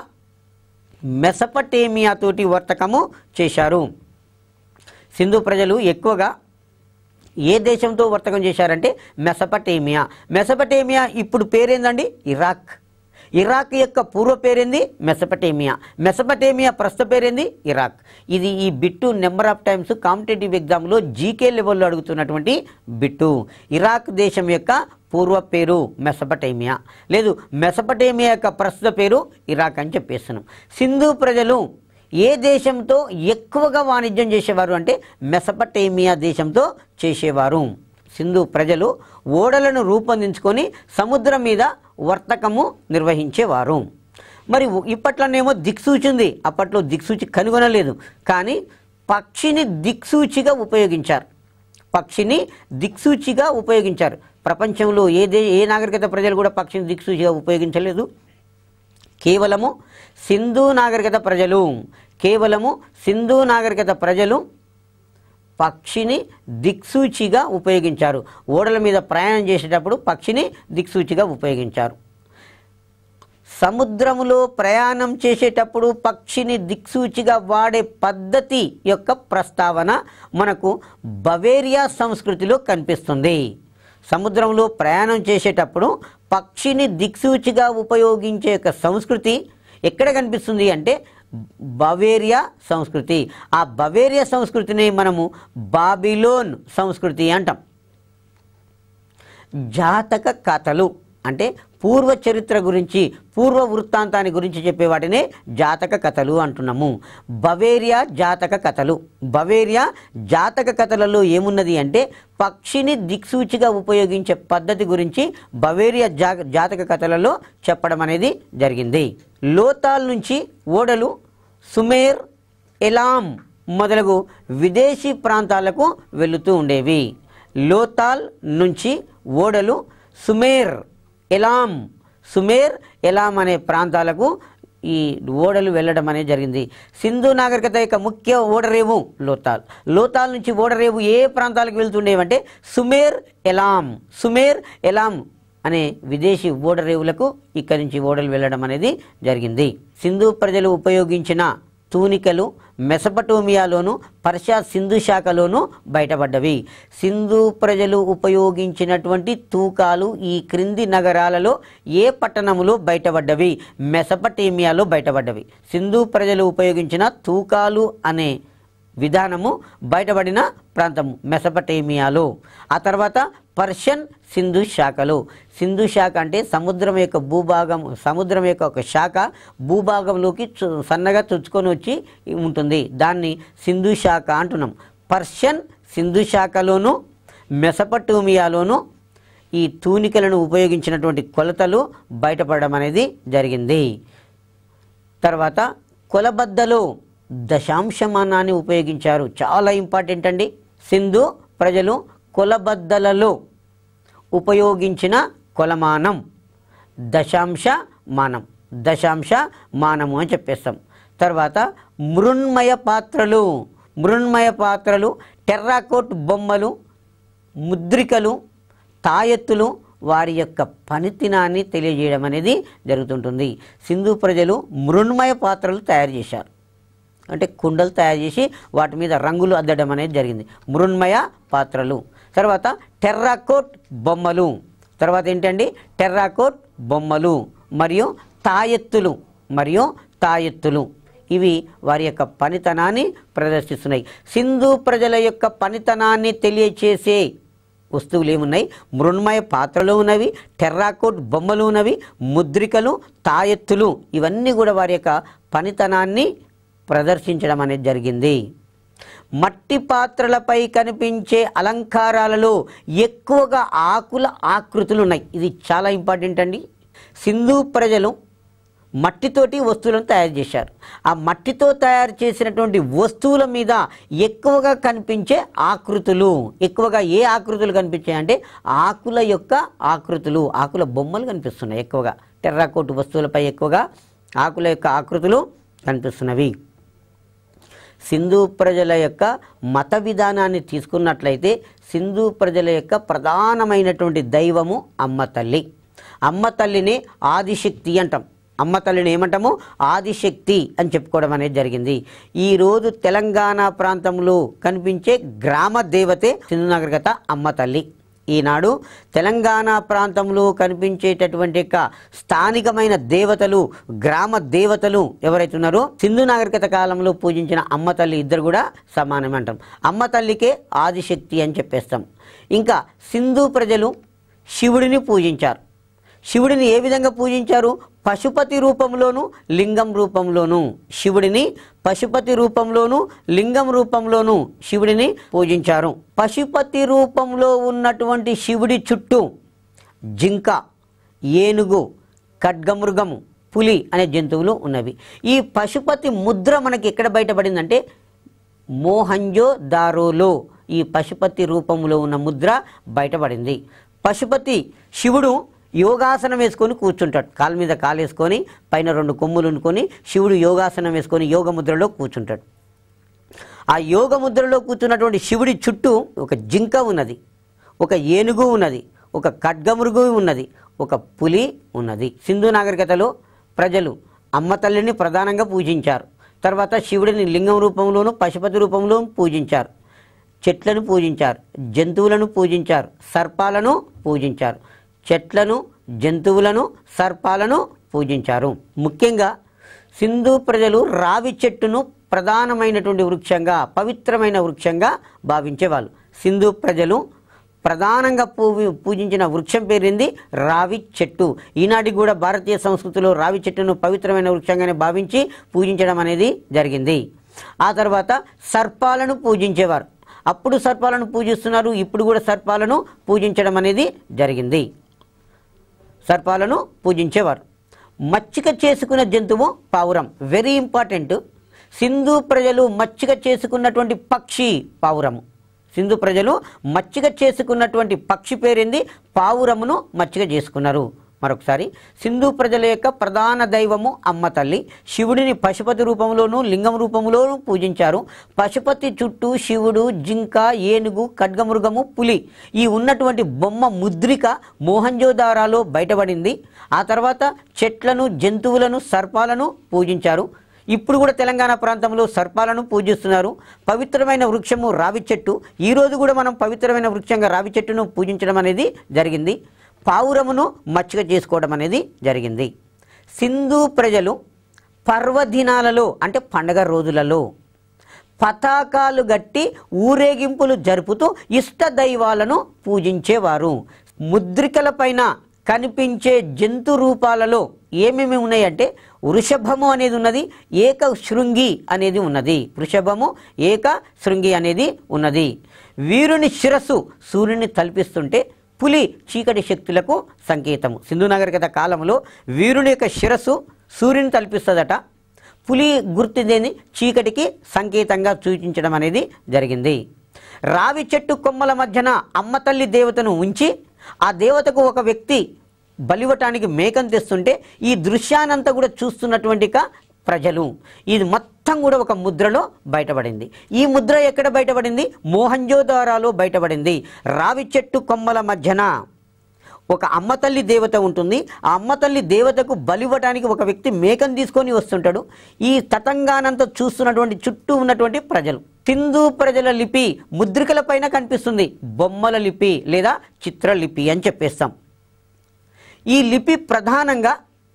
మెసపటేమియా తోటి వర్తకము చేశారు సింధు ప్రజలు ఎక్కువగా ఏ దేశంతో వర్తకం చేశారంటే మెసపటేమియా మెసపటేమియా ఇప్పుడు పేరేందండి ఇరాక్ ఇరాక్ యొక్క పూర్వ పేరేంది మెసపటేమియా మెసపటేమియా ప్రస్తుత పేరేంది ఇరాక్ ఇది ఈ bit number of times competitive ఎగ్జామ్లో జీకే లెవెల్లో అడుగుతున్నటువంటి బిట్టు ఇరాక్ దేశం యొక్క పూర్వ పేరు మెసపటేమియా లేదు మెసపటేమియా యొక్క ప్రస్తుత పేరు ఇరాక్ అని చెప్పేస్తున్నాం సింధు ప్రజలు ఏ దేశంతో ఎక్కువగా వాణిజ్యం చేసేవారు అంటే మెసపటేమియా దేశంతో చేసేవారు సింధు ప్రజలు ఓడలను రూపొందించుకొని సముద్రం మీద వర్తకము నిర్వహించేవారు మరి ఇప్పట్లోనేమో దిక్సూచి ఉంది అప్పట్లో దిక్సూచి కనుగొనలేదు కానీ పక్షిని దిక్సూచిగా ఉపయోగించారు పక్షిని దిక్సూచిగా ఉపయోగించారు ప్రపంచంలో ఏ దే ఏ నాగరికత ప్రజలు కూడా పక్షిని దిక్సూచిగా ఉపయోగించలేదు కేవలము సింధు నాగరికత ప్రజలు కేవలము సింధు నాగరికత ప్రజలు పక్షిని దిక్సూచిగా ఉపయోగించారు ఓడల మీద ప్రయాణం చేసేటప్పుడు పక్షిని దిక్సూచిగా ఉపయోగించారు సముద్రములో ప్రయాణం చేసేటప్పుడు పక్షిని దిక్సూచిగా వాడే పద్ధతి యొక్క ప్రస్తావన మనకు బవేరియా సంస్కృతిలో కనిపిస్తుంది సముద్రంలో ప్రయాణం చేసేటప్పుడు పక్షిని దిక్సూచిగా ఉపయోగించే యొక్క సంస్కృతి ఎక్కడ కనిపిస్తుంది అంటే బవేరియా సంస్కృతి ఆ బవేరియా సంస్కృతిని మనము బాబిలోన్ సంస్కృతి అంటాం జాతక కథలు అంటే పూర్వ చరిత్ర గురించి పూర్వ వృత్తాంతాన్ని గురించి చెప్పే వాటినే జాతక కథలు అంటున్నాము బవేరియా జాతక కథలు బవేరియా జాతక కథలలో ఏమున్నది అంటే పక్షిని దిక్సూచిగా ఉపయోగించే పద్ధతి గురించి బవేరియా జా జాతక కథలలో చెప్పడం అనేది జరిగింది లోతాల్ నుంచి ఓడలు సుమేర్ ఎలాం మొదలగు విదేశీ ప్రాంతాలకు వెళుతూ ఉండేవి లోతాల్ నుంచి ఓడలు సుమేర్ ఎలాం సుమేర్ ఎలాం అనే ప్రాంతాలకు ఈ ఓడలు వెళ్ళడం అనేది జరిగింది సింధు నాగరికత యొక్క ముఖ్య ఓడరేవు లోతాల్ లోతాల్ నుంచి ఓడరేవు ఏ ప్రాంతాలకు వెళ్తుండేవంటే సుమేర్ ఎలాం సుమేర్ ఎలాం అనే విదేశీ ఓడరేవులకు ఇక్కడి నుంచి ఓడలు వెళ్ళడం అనేది జరిగింది సింధు ప్రజలు ఉపయోగించిన తూనికలు మెసపటోమియాలోను పర్షియా సింధు శాఖలోను బయటపడ్డవి సింధు ప్రజలు ఉపయోగించినటువంటి తూకాలు ఈ క్రింది నగరాలలో ఏ పట్టణములో బయటపడ్డవి మెసపటేమియాలో బయటపడ్డవి సింధు ప్రజలు ఉపయోగించిన తూకాలు అనే విధానము బయటపడిన ప్రాంతము మెసపటేమియాలో ఆ తర్వాత పర్షియన్ సింధు శాఖలు సింధు శాఖ అంటే సముద్రం యొక్క భూభాగం సముద్రం యొక్క ఒక శాఖ భూభాగంలోకి చు- సన్నగా చుచ్చుకొని వచ్చి ఉంటుంది దాన్ని సింధు శాఖ అంటున్నాం పర్షియన్ సింధు శాఖలోను మెసపటోమియాలోను ఈ తూనికలను ఉపయోగించినటువంటి కొలతలు బయటపడడం అనేది జరిగింది తర్వాత కొలబద్దలో దశాంశమానాన్ని ఉపయోగించారు చాలా ఇంపార్టెంట్ అండి సింధు ప్రజలు కొలబద్దలలో ఉపయోగించిన కొలమానం దశాంశ మానం దశాంశ మానము అని చెప్పేస్తాం తర్వాత మృణ్మయ పాత్రలు మృణ్మయ పాత్రలు టెర్రాకోట్ బొమ్మలు ముద్రికలు తాయెత్తులు వారి యొక్క పనితనాన్ని తెలియజేయడం అనేది జరుగుతుంటుంది సింధు ప్రజలు మృణ్మయ పాత్రలు తయారు చేశారు అంటే కుండలు తయారు చేసి వాటి మీద రంగులు అద్దడం అనేది జరిగింది మృణ్మయ పాత్రలు తర్వాత టెర్రాకోట్ బొమ్మలు తర్వాత ఏంటండి టెర్రాకోట్ బొమ్మలు మరియు తాయెత్తులు మరియు తాయెత్తులు ఇవి వారి యొక్క పనితనాన్ని ప్రదర్శిస్తున్నాయి సింధు ప్రజల యొక్క పనితనాన్ని తెలియచేసే వస్తువులు ఏమున్నాయి మృణ్మయ పాత్రలు ఉన్నవి టెర్రాకోట్ బొమ్మలు ఉన్నవి ముద్రికలు తాయెత్తులు ఇవన్నీ కూడా వారి యొక్క పనితనాన్ని ప్రదర్శించడం అనేది జరిగింది మట్టి పాత్రలపై కనిపించే అలంకారాలలో ఎక్కువగా ఆకుల ఆకృతులు ఉన్నాయి ఇది చాలా ఇంపార్టెంట్ అండి సింధు ప్రజలు మట్టితోటి వస్తువులను తయారు చేశారు ఆ మట్టితో తయారు చేసినటువంటి వస్తువుల మీద ఎక్కువగా కనిపించే ఆకృతులు ఎక్కువగా ఏ ఆకృతులు కనిపించాయంటే ఆకుల యొక్క ఆకృతులు ఆకుల బొమ్మలు కనిపిస్తున్నాయి ఎక్కువగా టెర్రాకోట్ వస్తువులపై ఎక్కువగా ఆకుల యొక్క ఆకృతులు కనిపిస్తున్నవి సింధు ప్రజల యొక్క మత విధానాన్ని తీసుకున్నట్లయితే సింధు ప్రజల యొక్క ప్రధానమైనటువంటి దైవము అమ్మ తల్లి అమ్మ తల్లిని ఆదిశక్తి అంటాం అమ్మ తల్లిని ఏమంటాము ఆదిశక్తి అని చెప్పుకోవడం అనేది జరిగింది ఈరోజు తెలంగాణ ప్రాంతంలో కనిపించే గ్రామ దేవతే సింధు నాగరికత అమ్మ తల్లి ఈనాడు తెలంగాణ ప్రాంతంలో కనిపించేటటువంటి యొక్క స్థానికమైన దేవతలు గ్రామ దేవతలు ఎవరైతే ఉన్నారో సింధు నాగరికత కాలంలో పూజించిన అమ్మ తల్లి ఇద్దరు కూడా సమానమే అంటాం అమ్మ తల్లికే ఆదిశక్తి అని చెప్పేస్తాం ఇంకా సింధు ప్రజలు శివుడిని పూజించారు శివుడిని ఏ విధంగా పూజించారు పశుపతి రూపంలోను లింగం రూపంలోను శివుడిని పశుపతి రూపంలోను లింగం రూపంలోను శివుడిని పూజించారు పశుపతి రూపంలో ఉన్నటువంటి శివుడి చుట్టూ జింక ఏనుగు ఖడ్గమృగము పులి అనే జంతువులు ఉన్నవి ఈ పశుపతి ముద్ర మనకి ఎక్కడ బయటపడిందంటే మోహంజో దారోలో ఈ పశుపతి రూపంలో ఉన్న ముద్ర బయటపడింది పశుపతి శివుడు యోగాసనం వేసుకొని కూర్చుంటాడు కాలు మీద కాలు వేసుకొని పైన రెండు కొమ్ములు ఉండుకొని శివుడు యోగాసనం వేసుకొని యోగ ముద్రలో కూర్చుంటాడు ఆ యోగ ముద్రలో కూర్చున్నటువంటి శివుడి చుట్టూ ఒక జింక ఉన్నది ఒక ఏనుగు ఉన్నది ఒక ఖడ్గమృగు ఉన్నది ఒక పులి ఉన్నది సింధు నాగరికతలో ప్రజలు అమ్మ తల్లిని ప్రధానంగా పూజించారు తర్వాత శివుడిని లింగం రూపంలోనూ పశుపతి రూపంలోనూ పూజించారు చెట్లను పూజించారు జంతువులను పూజించారు సర్పాలను పూజించారు చెట్లను జంతువులను సర్పాలను పూజించారు ముఖ్యంగా సింధు ప్రజలు రావి చెట్టును ప్రధానమైనటువంటి వృక్షంగా పవిత్రమైన వృక్షంగా భావించేవాళ్ళు సింధు ప్రజలు ప్రధానంగా పూ పూజించిన వృక్షం పేరింది రావి చెట్టు ఈనాటికి కూడా భారతీయ సంస్కృతిలో రావి చెట్టును పవిత్రమైన వృక్షంగానే భావించి పూజించడం అనేది జరిగింది ఆ తర్వాత సర్పాలను పూజించేవారు అప్పుడు సర్పాలను పూజిస్తున్నారు ఇప్పుడు కూడా సర్పాలను పూజించడం అనేది జరిగింది సర్పాలను పూజించేవారు మచ్చిక చేసుకున్న జంతువు పావురం వెరీ ఇంపార్టెంట్ సింధు ప్రజలు మచ్చిక చేసుకున్నటువంటి పక్షి పావురము సింధు ప్రజలు మచ్చిక చేసుకున్నటువంటి పక్షి పేరింది పావురమును మచ్చిక చేసుకున్నారు మరొకసారి సింధు ప్రజల యొక్క ప్రధాన దైవము అమ్మ తల్లి శివుడిని పశుపతి రూపంలోనూ లింగం రూపంలోనూ పూజించారు పశుపతి చుట్టూ శివుడు జింక ఏనుగు ఖడ్గమృగము పులి ఈ ఉన్నటువంటి బొమ్మ ముద్రిక మోహంజోదారాలో బయటపడింది ఆ తర్వాత చెట్లను జంతువులను సర్పాలను పూజించారు ఇప్పుడు కూడా తెలంగాణ ప్రాంతంలో సర్పాలను పూజిస్తున్నారు పవిత్రమైన వృక్షము రావి చెట్టు ఈ రోజు కూడా మనం పవిత్రమైన వృక్షంగా రావి చెట్టును పూజించడం అనేది జరిగింది పావురమును మచ్చిక చేసుకోవడం అనేది జరిగింది సింధు ప్రజలు పర్వదినాలలో అంటే పండగ రోజులలో పతాకాలు గట్టి ఊరేగింపులు జరుపుతూ ఇష్ట దైవాలను పూజించేవారు ముద్రికలపైన కనిపించే జంతు రూపాలలో ఏమేమి ఉన్నాయంటే వృషభము అనేది ఉన్నది ఏక శృంగి అనేది ఉన్నది వృషభము ఏక శృంగి అనేది ఉన్నది వీరుని శిరస్సు సూర్యుని తలపిస్తుంటే పులి చీకటి శక్తులకు సంకేతము సింధు నాగరికత కాలంలో వీరుని యొక్క శిరస్సు సూర్యుని తలపిస్తుందట పులి గుర్తిదేని చీకటికి సంకేతంగా సూచించడం అనేది జరిగింది రావి చెట్టు కొమ్మల మధ్యన అమ్మ తల్లి దేవతను ఉంచి ఆ దేవతకు ఒక వ్యక్తి బలివటానికి మేకం తెస్తుంటే ఈ దృశ్యానంతా కూడా చూస్తున్నటువంటి క ప్రజలు ఇది మొత్తం కూడా ఒక ముద్రలో బయటపడింది ఈ ముద్ర ఎక్కడ బయటపడింది మోహంజోదారాలో బయటపడింది రావి చెట్టు కొమ్మల మధ్యన ఒక అమ్మ తల్లి దేవత ఉంటుంది ఆ అమ్మ తల్లి దేవతకు బలివ్వటానికి ఒక వ్యక్తి మేకను తీసుకొని వస్తుంటాడు ఈ తతంగానంతా చూస్తున్నటువంటి చుట్టూ ఉన్నటువంటి ప్రజలు సింధు ప్రజల లిపి ముద్రికల పైన కనిపిస్తుంది బొమ్మల లిపి లేదా చిత్రలిపి అని చెప్పేస్తాం ఈ లిపి ప్రధానంగా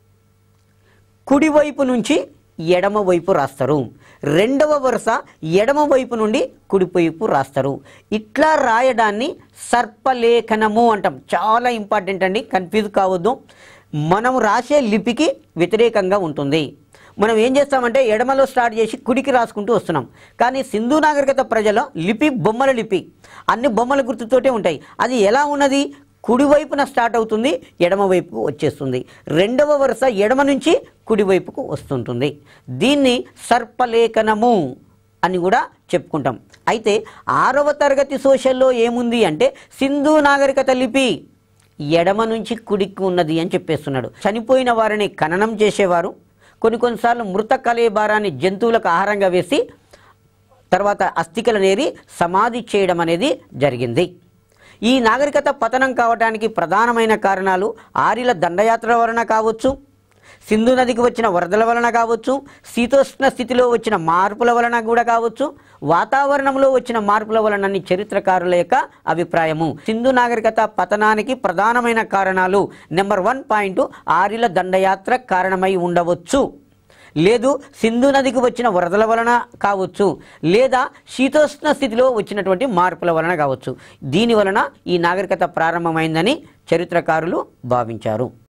కుడివైపు నుంచి ఎడమ వైపు రాస్తారు రెండవ వరుస ఎడమ వైపు నుండి కుడివైపు రాస్తారు ఇట్లా రాయడాన్ని సర్పలేఖనము అంటాం చాలా ఇంపార్టెంట్ అండి కన్ఫ్యూజ్ కావద్దు మనం రాసే లిపికి వ్యతిరేకంగా ఉంటుంది మనం ఏం చేస్తామంటే ఎడమలో స్టార్ట్ చేసి కుడికి రాసుకుంటూ వస్తున్నాం కానీ సింధు నాగరికత ప్రజల లిపి బొమ్మల లిపి అన్ని బొమ్మల గుర్తుతోటే ఉంటాయి అది ఎలా ఉన్నది కుడివైపున స్టార్ట్ అవుతుంది ఎడమ వైపుకు వచ్చేస్తుంది రెండవ వరుస ఎడమ నుంచి కుడివైపుకు వస్తుంటుంది దీన్ని సర్పలేఖనము అని కూడా చెప్పుకుంటాం అయితే ఆరవ తరగతి సోషల్లో ఏముంది అంటే సింధు నాగరికత లిపి ఎడమ నుంచి కుడికి ఉన్నది అని చెప్పేస్తున్నాడు చనిపోయిన వారిని ఖననం చేసేవారు కొన్ని కొన్నిసార్లు మృత కలేబారాన్ని జంతువులకు ఆహారంగా వేసి తర్వాత అస్థికలు నేరి సమాధి చేయడం అనేది జరిగింది ఈ నాగరికత పతనం కావడానికి ప్రధానమైన కారణాలు ఆర్యుల దండయాత్ర వలన కావచ్చు సింధు నదికి వచ్చిన వరదల వలన కావచ్చు శీతోష్ణ స్థితిలో వచ్చిన మార్పుల వలన కూడా కావచ్చు వాతావరణంలో వచ్చిన మార్పుల వలన చరిత్రకారుల యొక్క అభిప్రాయము సింధు నాగరికత పతనానికి ప్రధానమైన కారణాలు నెంబర్ వన్ పాయింట్ ఆర్యుల దండయాత్ర కారణమై ఉండవచ్చు లేదు సింధు నదికి వచ్చిన వరదల వలన కావచ్చు లేదా శీతోష్ణ స్థితిలో వచ్చినటువంటి మార్పుల వలన కావచ్చు దీని వలన ఈ నాగరికత ప్రారంభమైందని చరిత్రకారులు భావించారు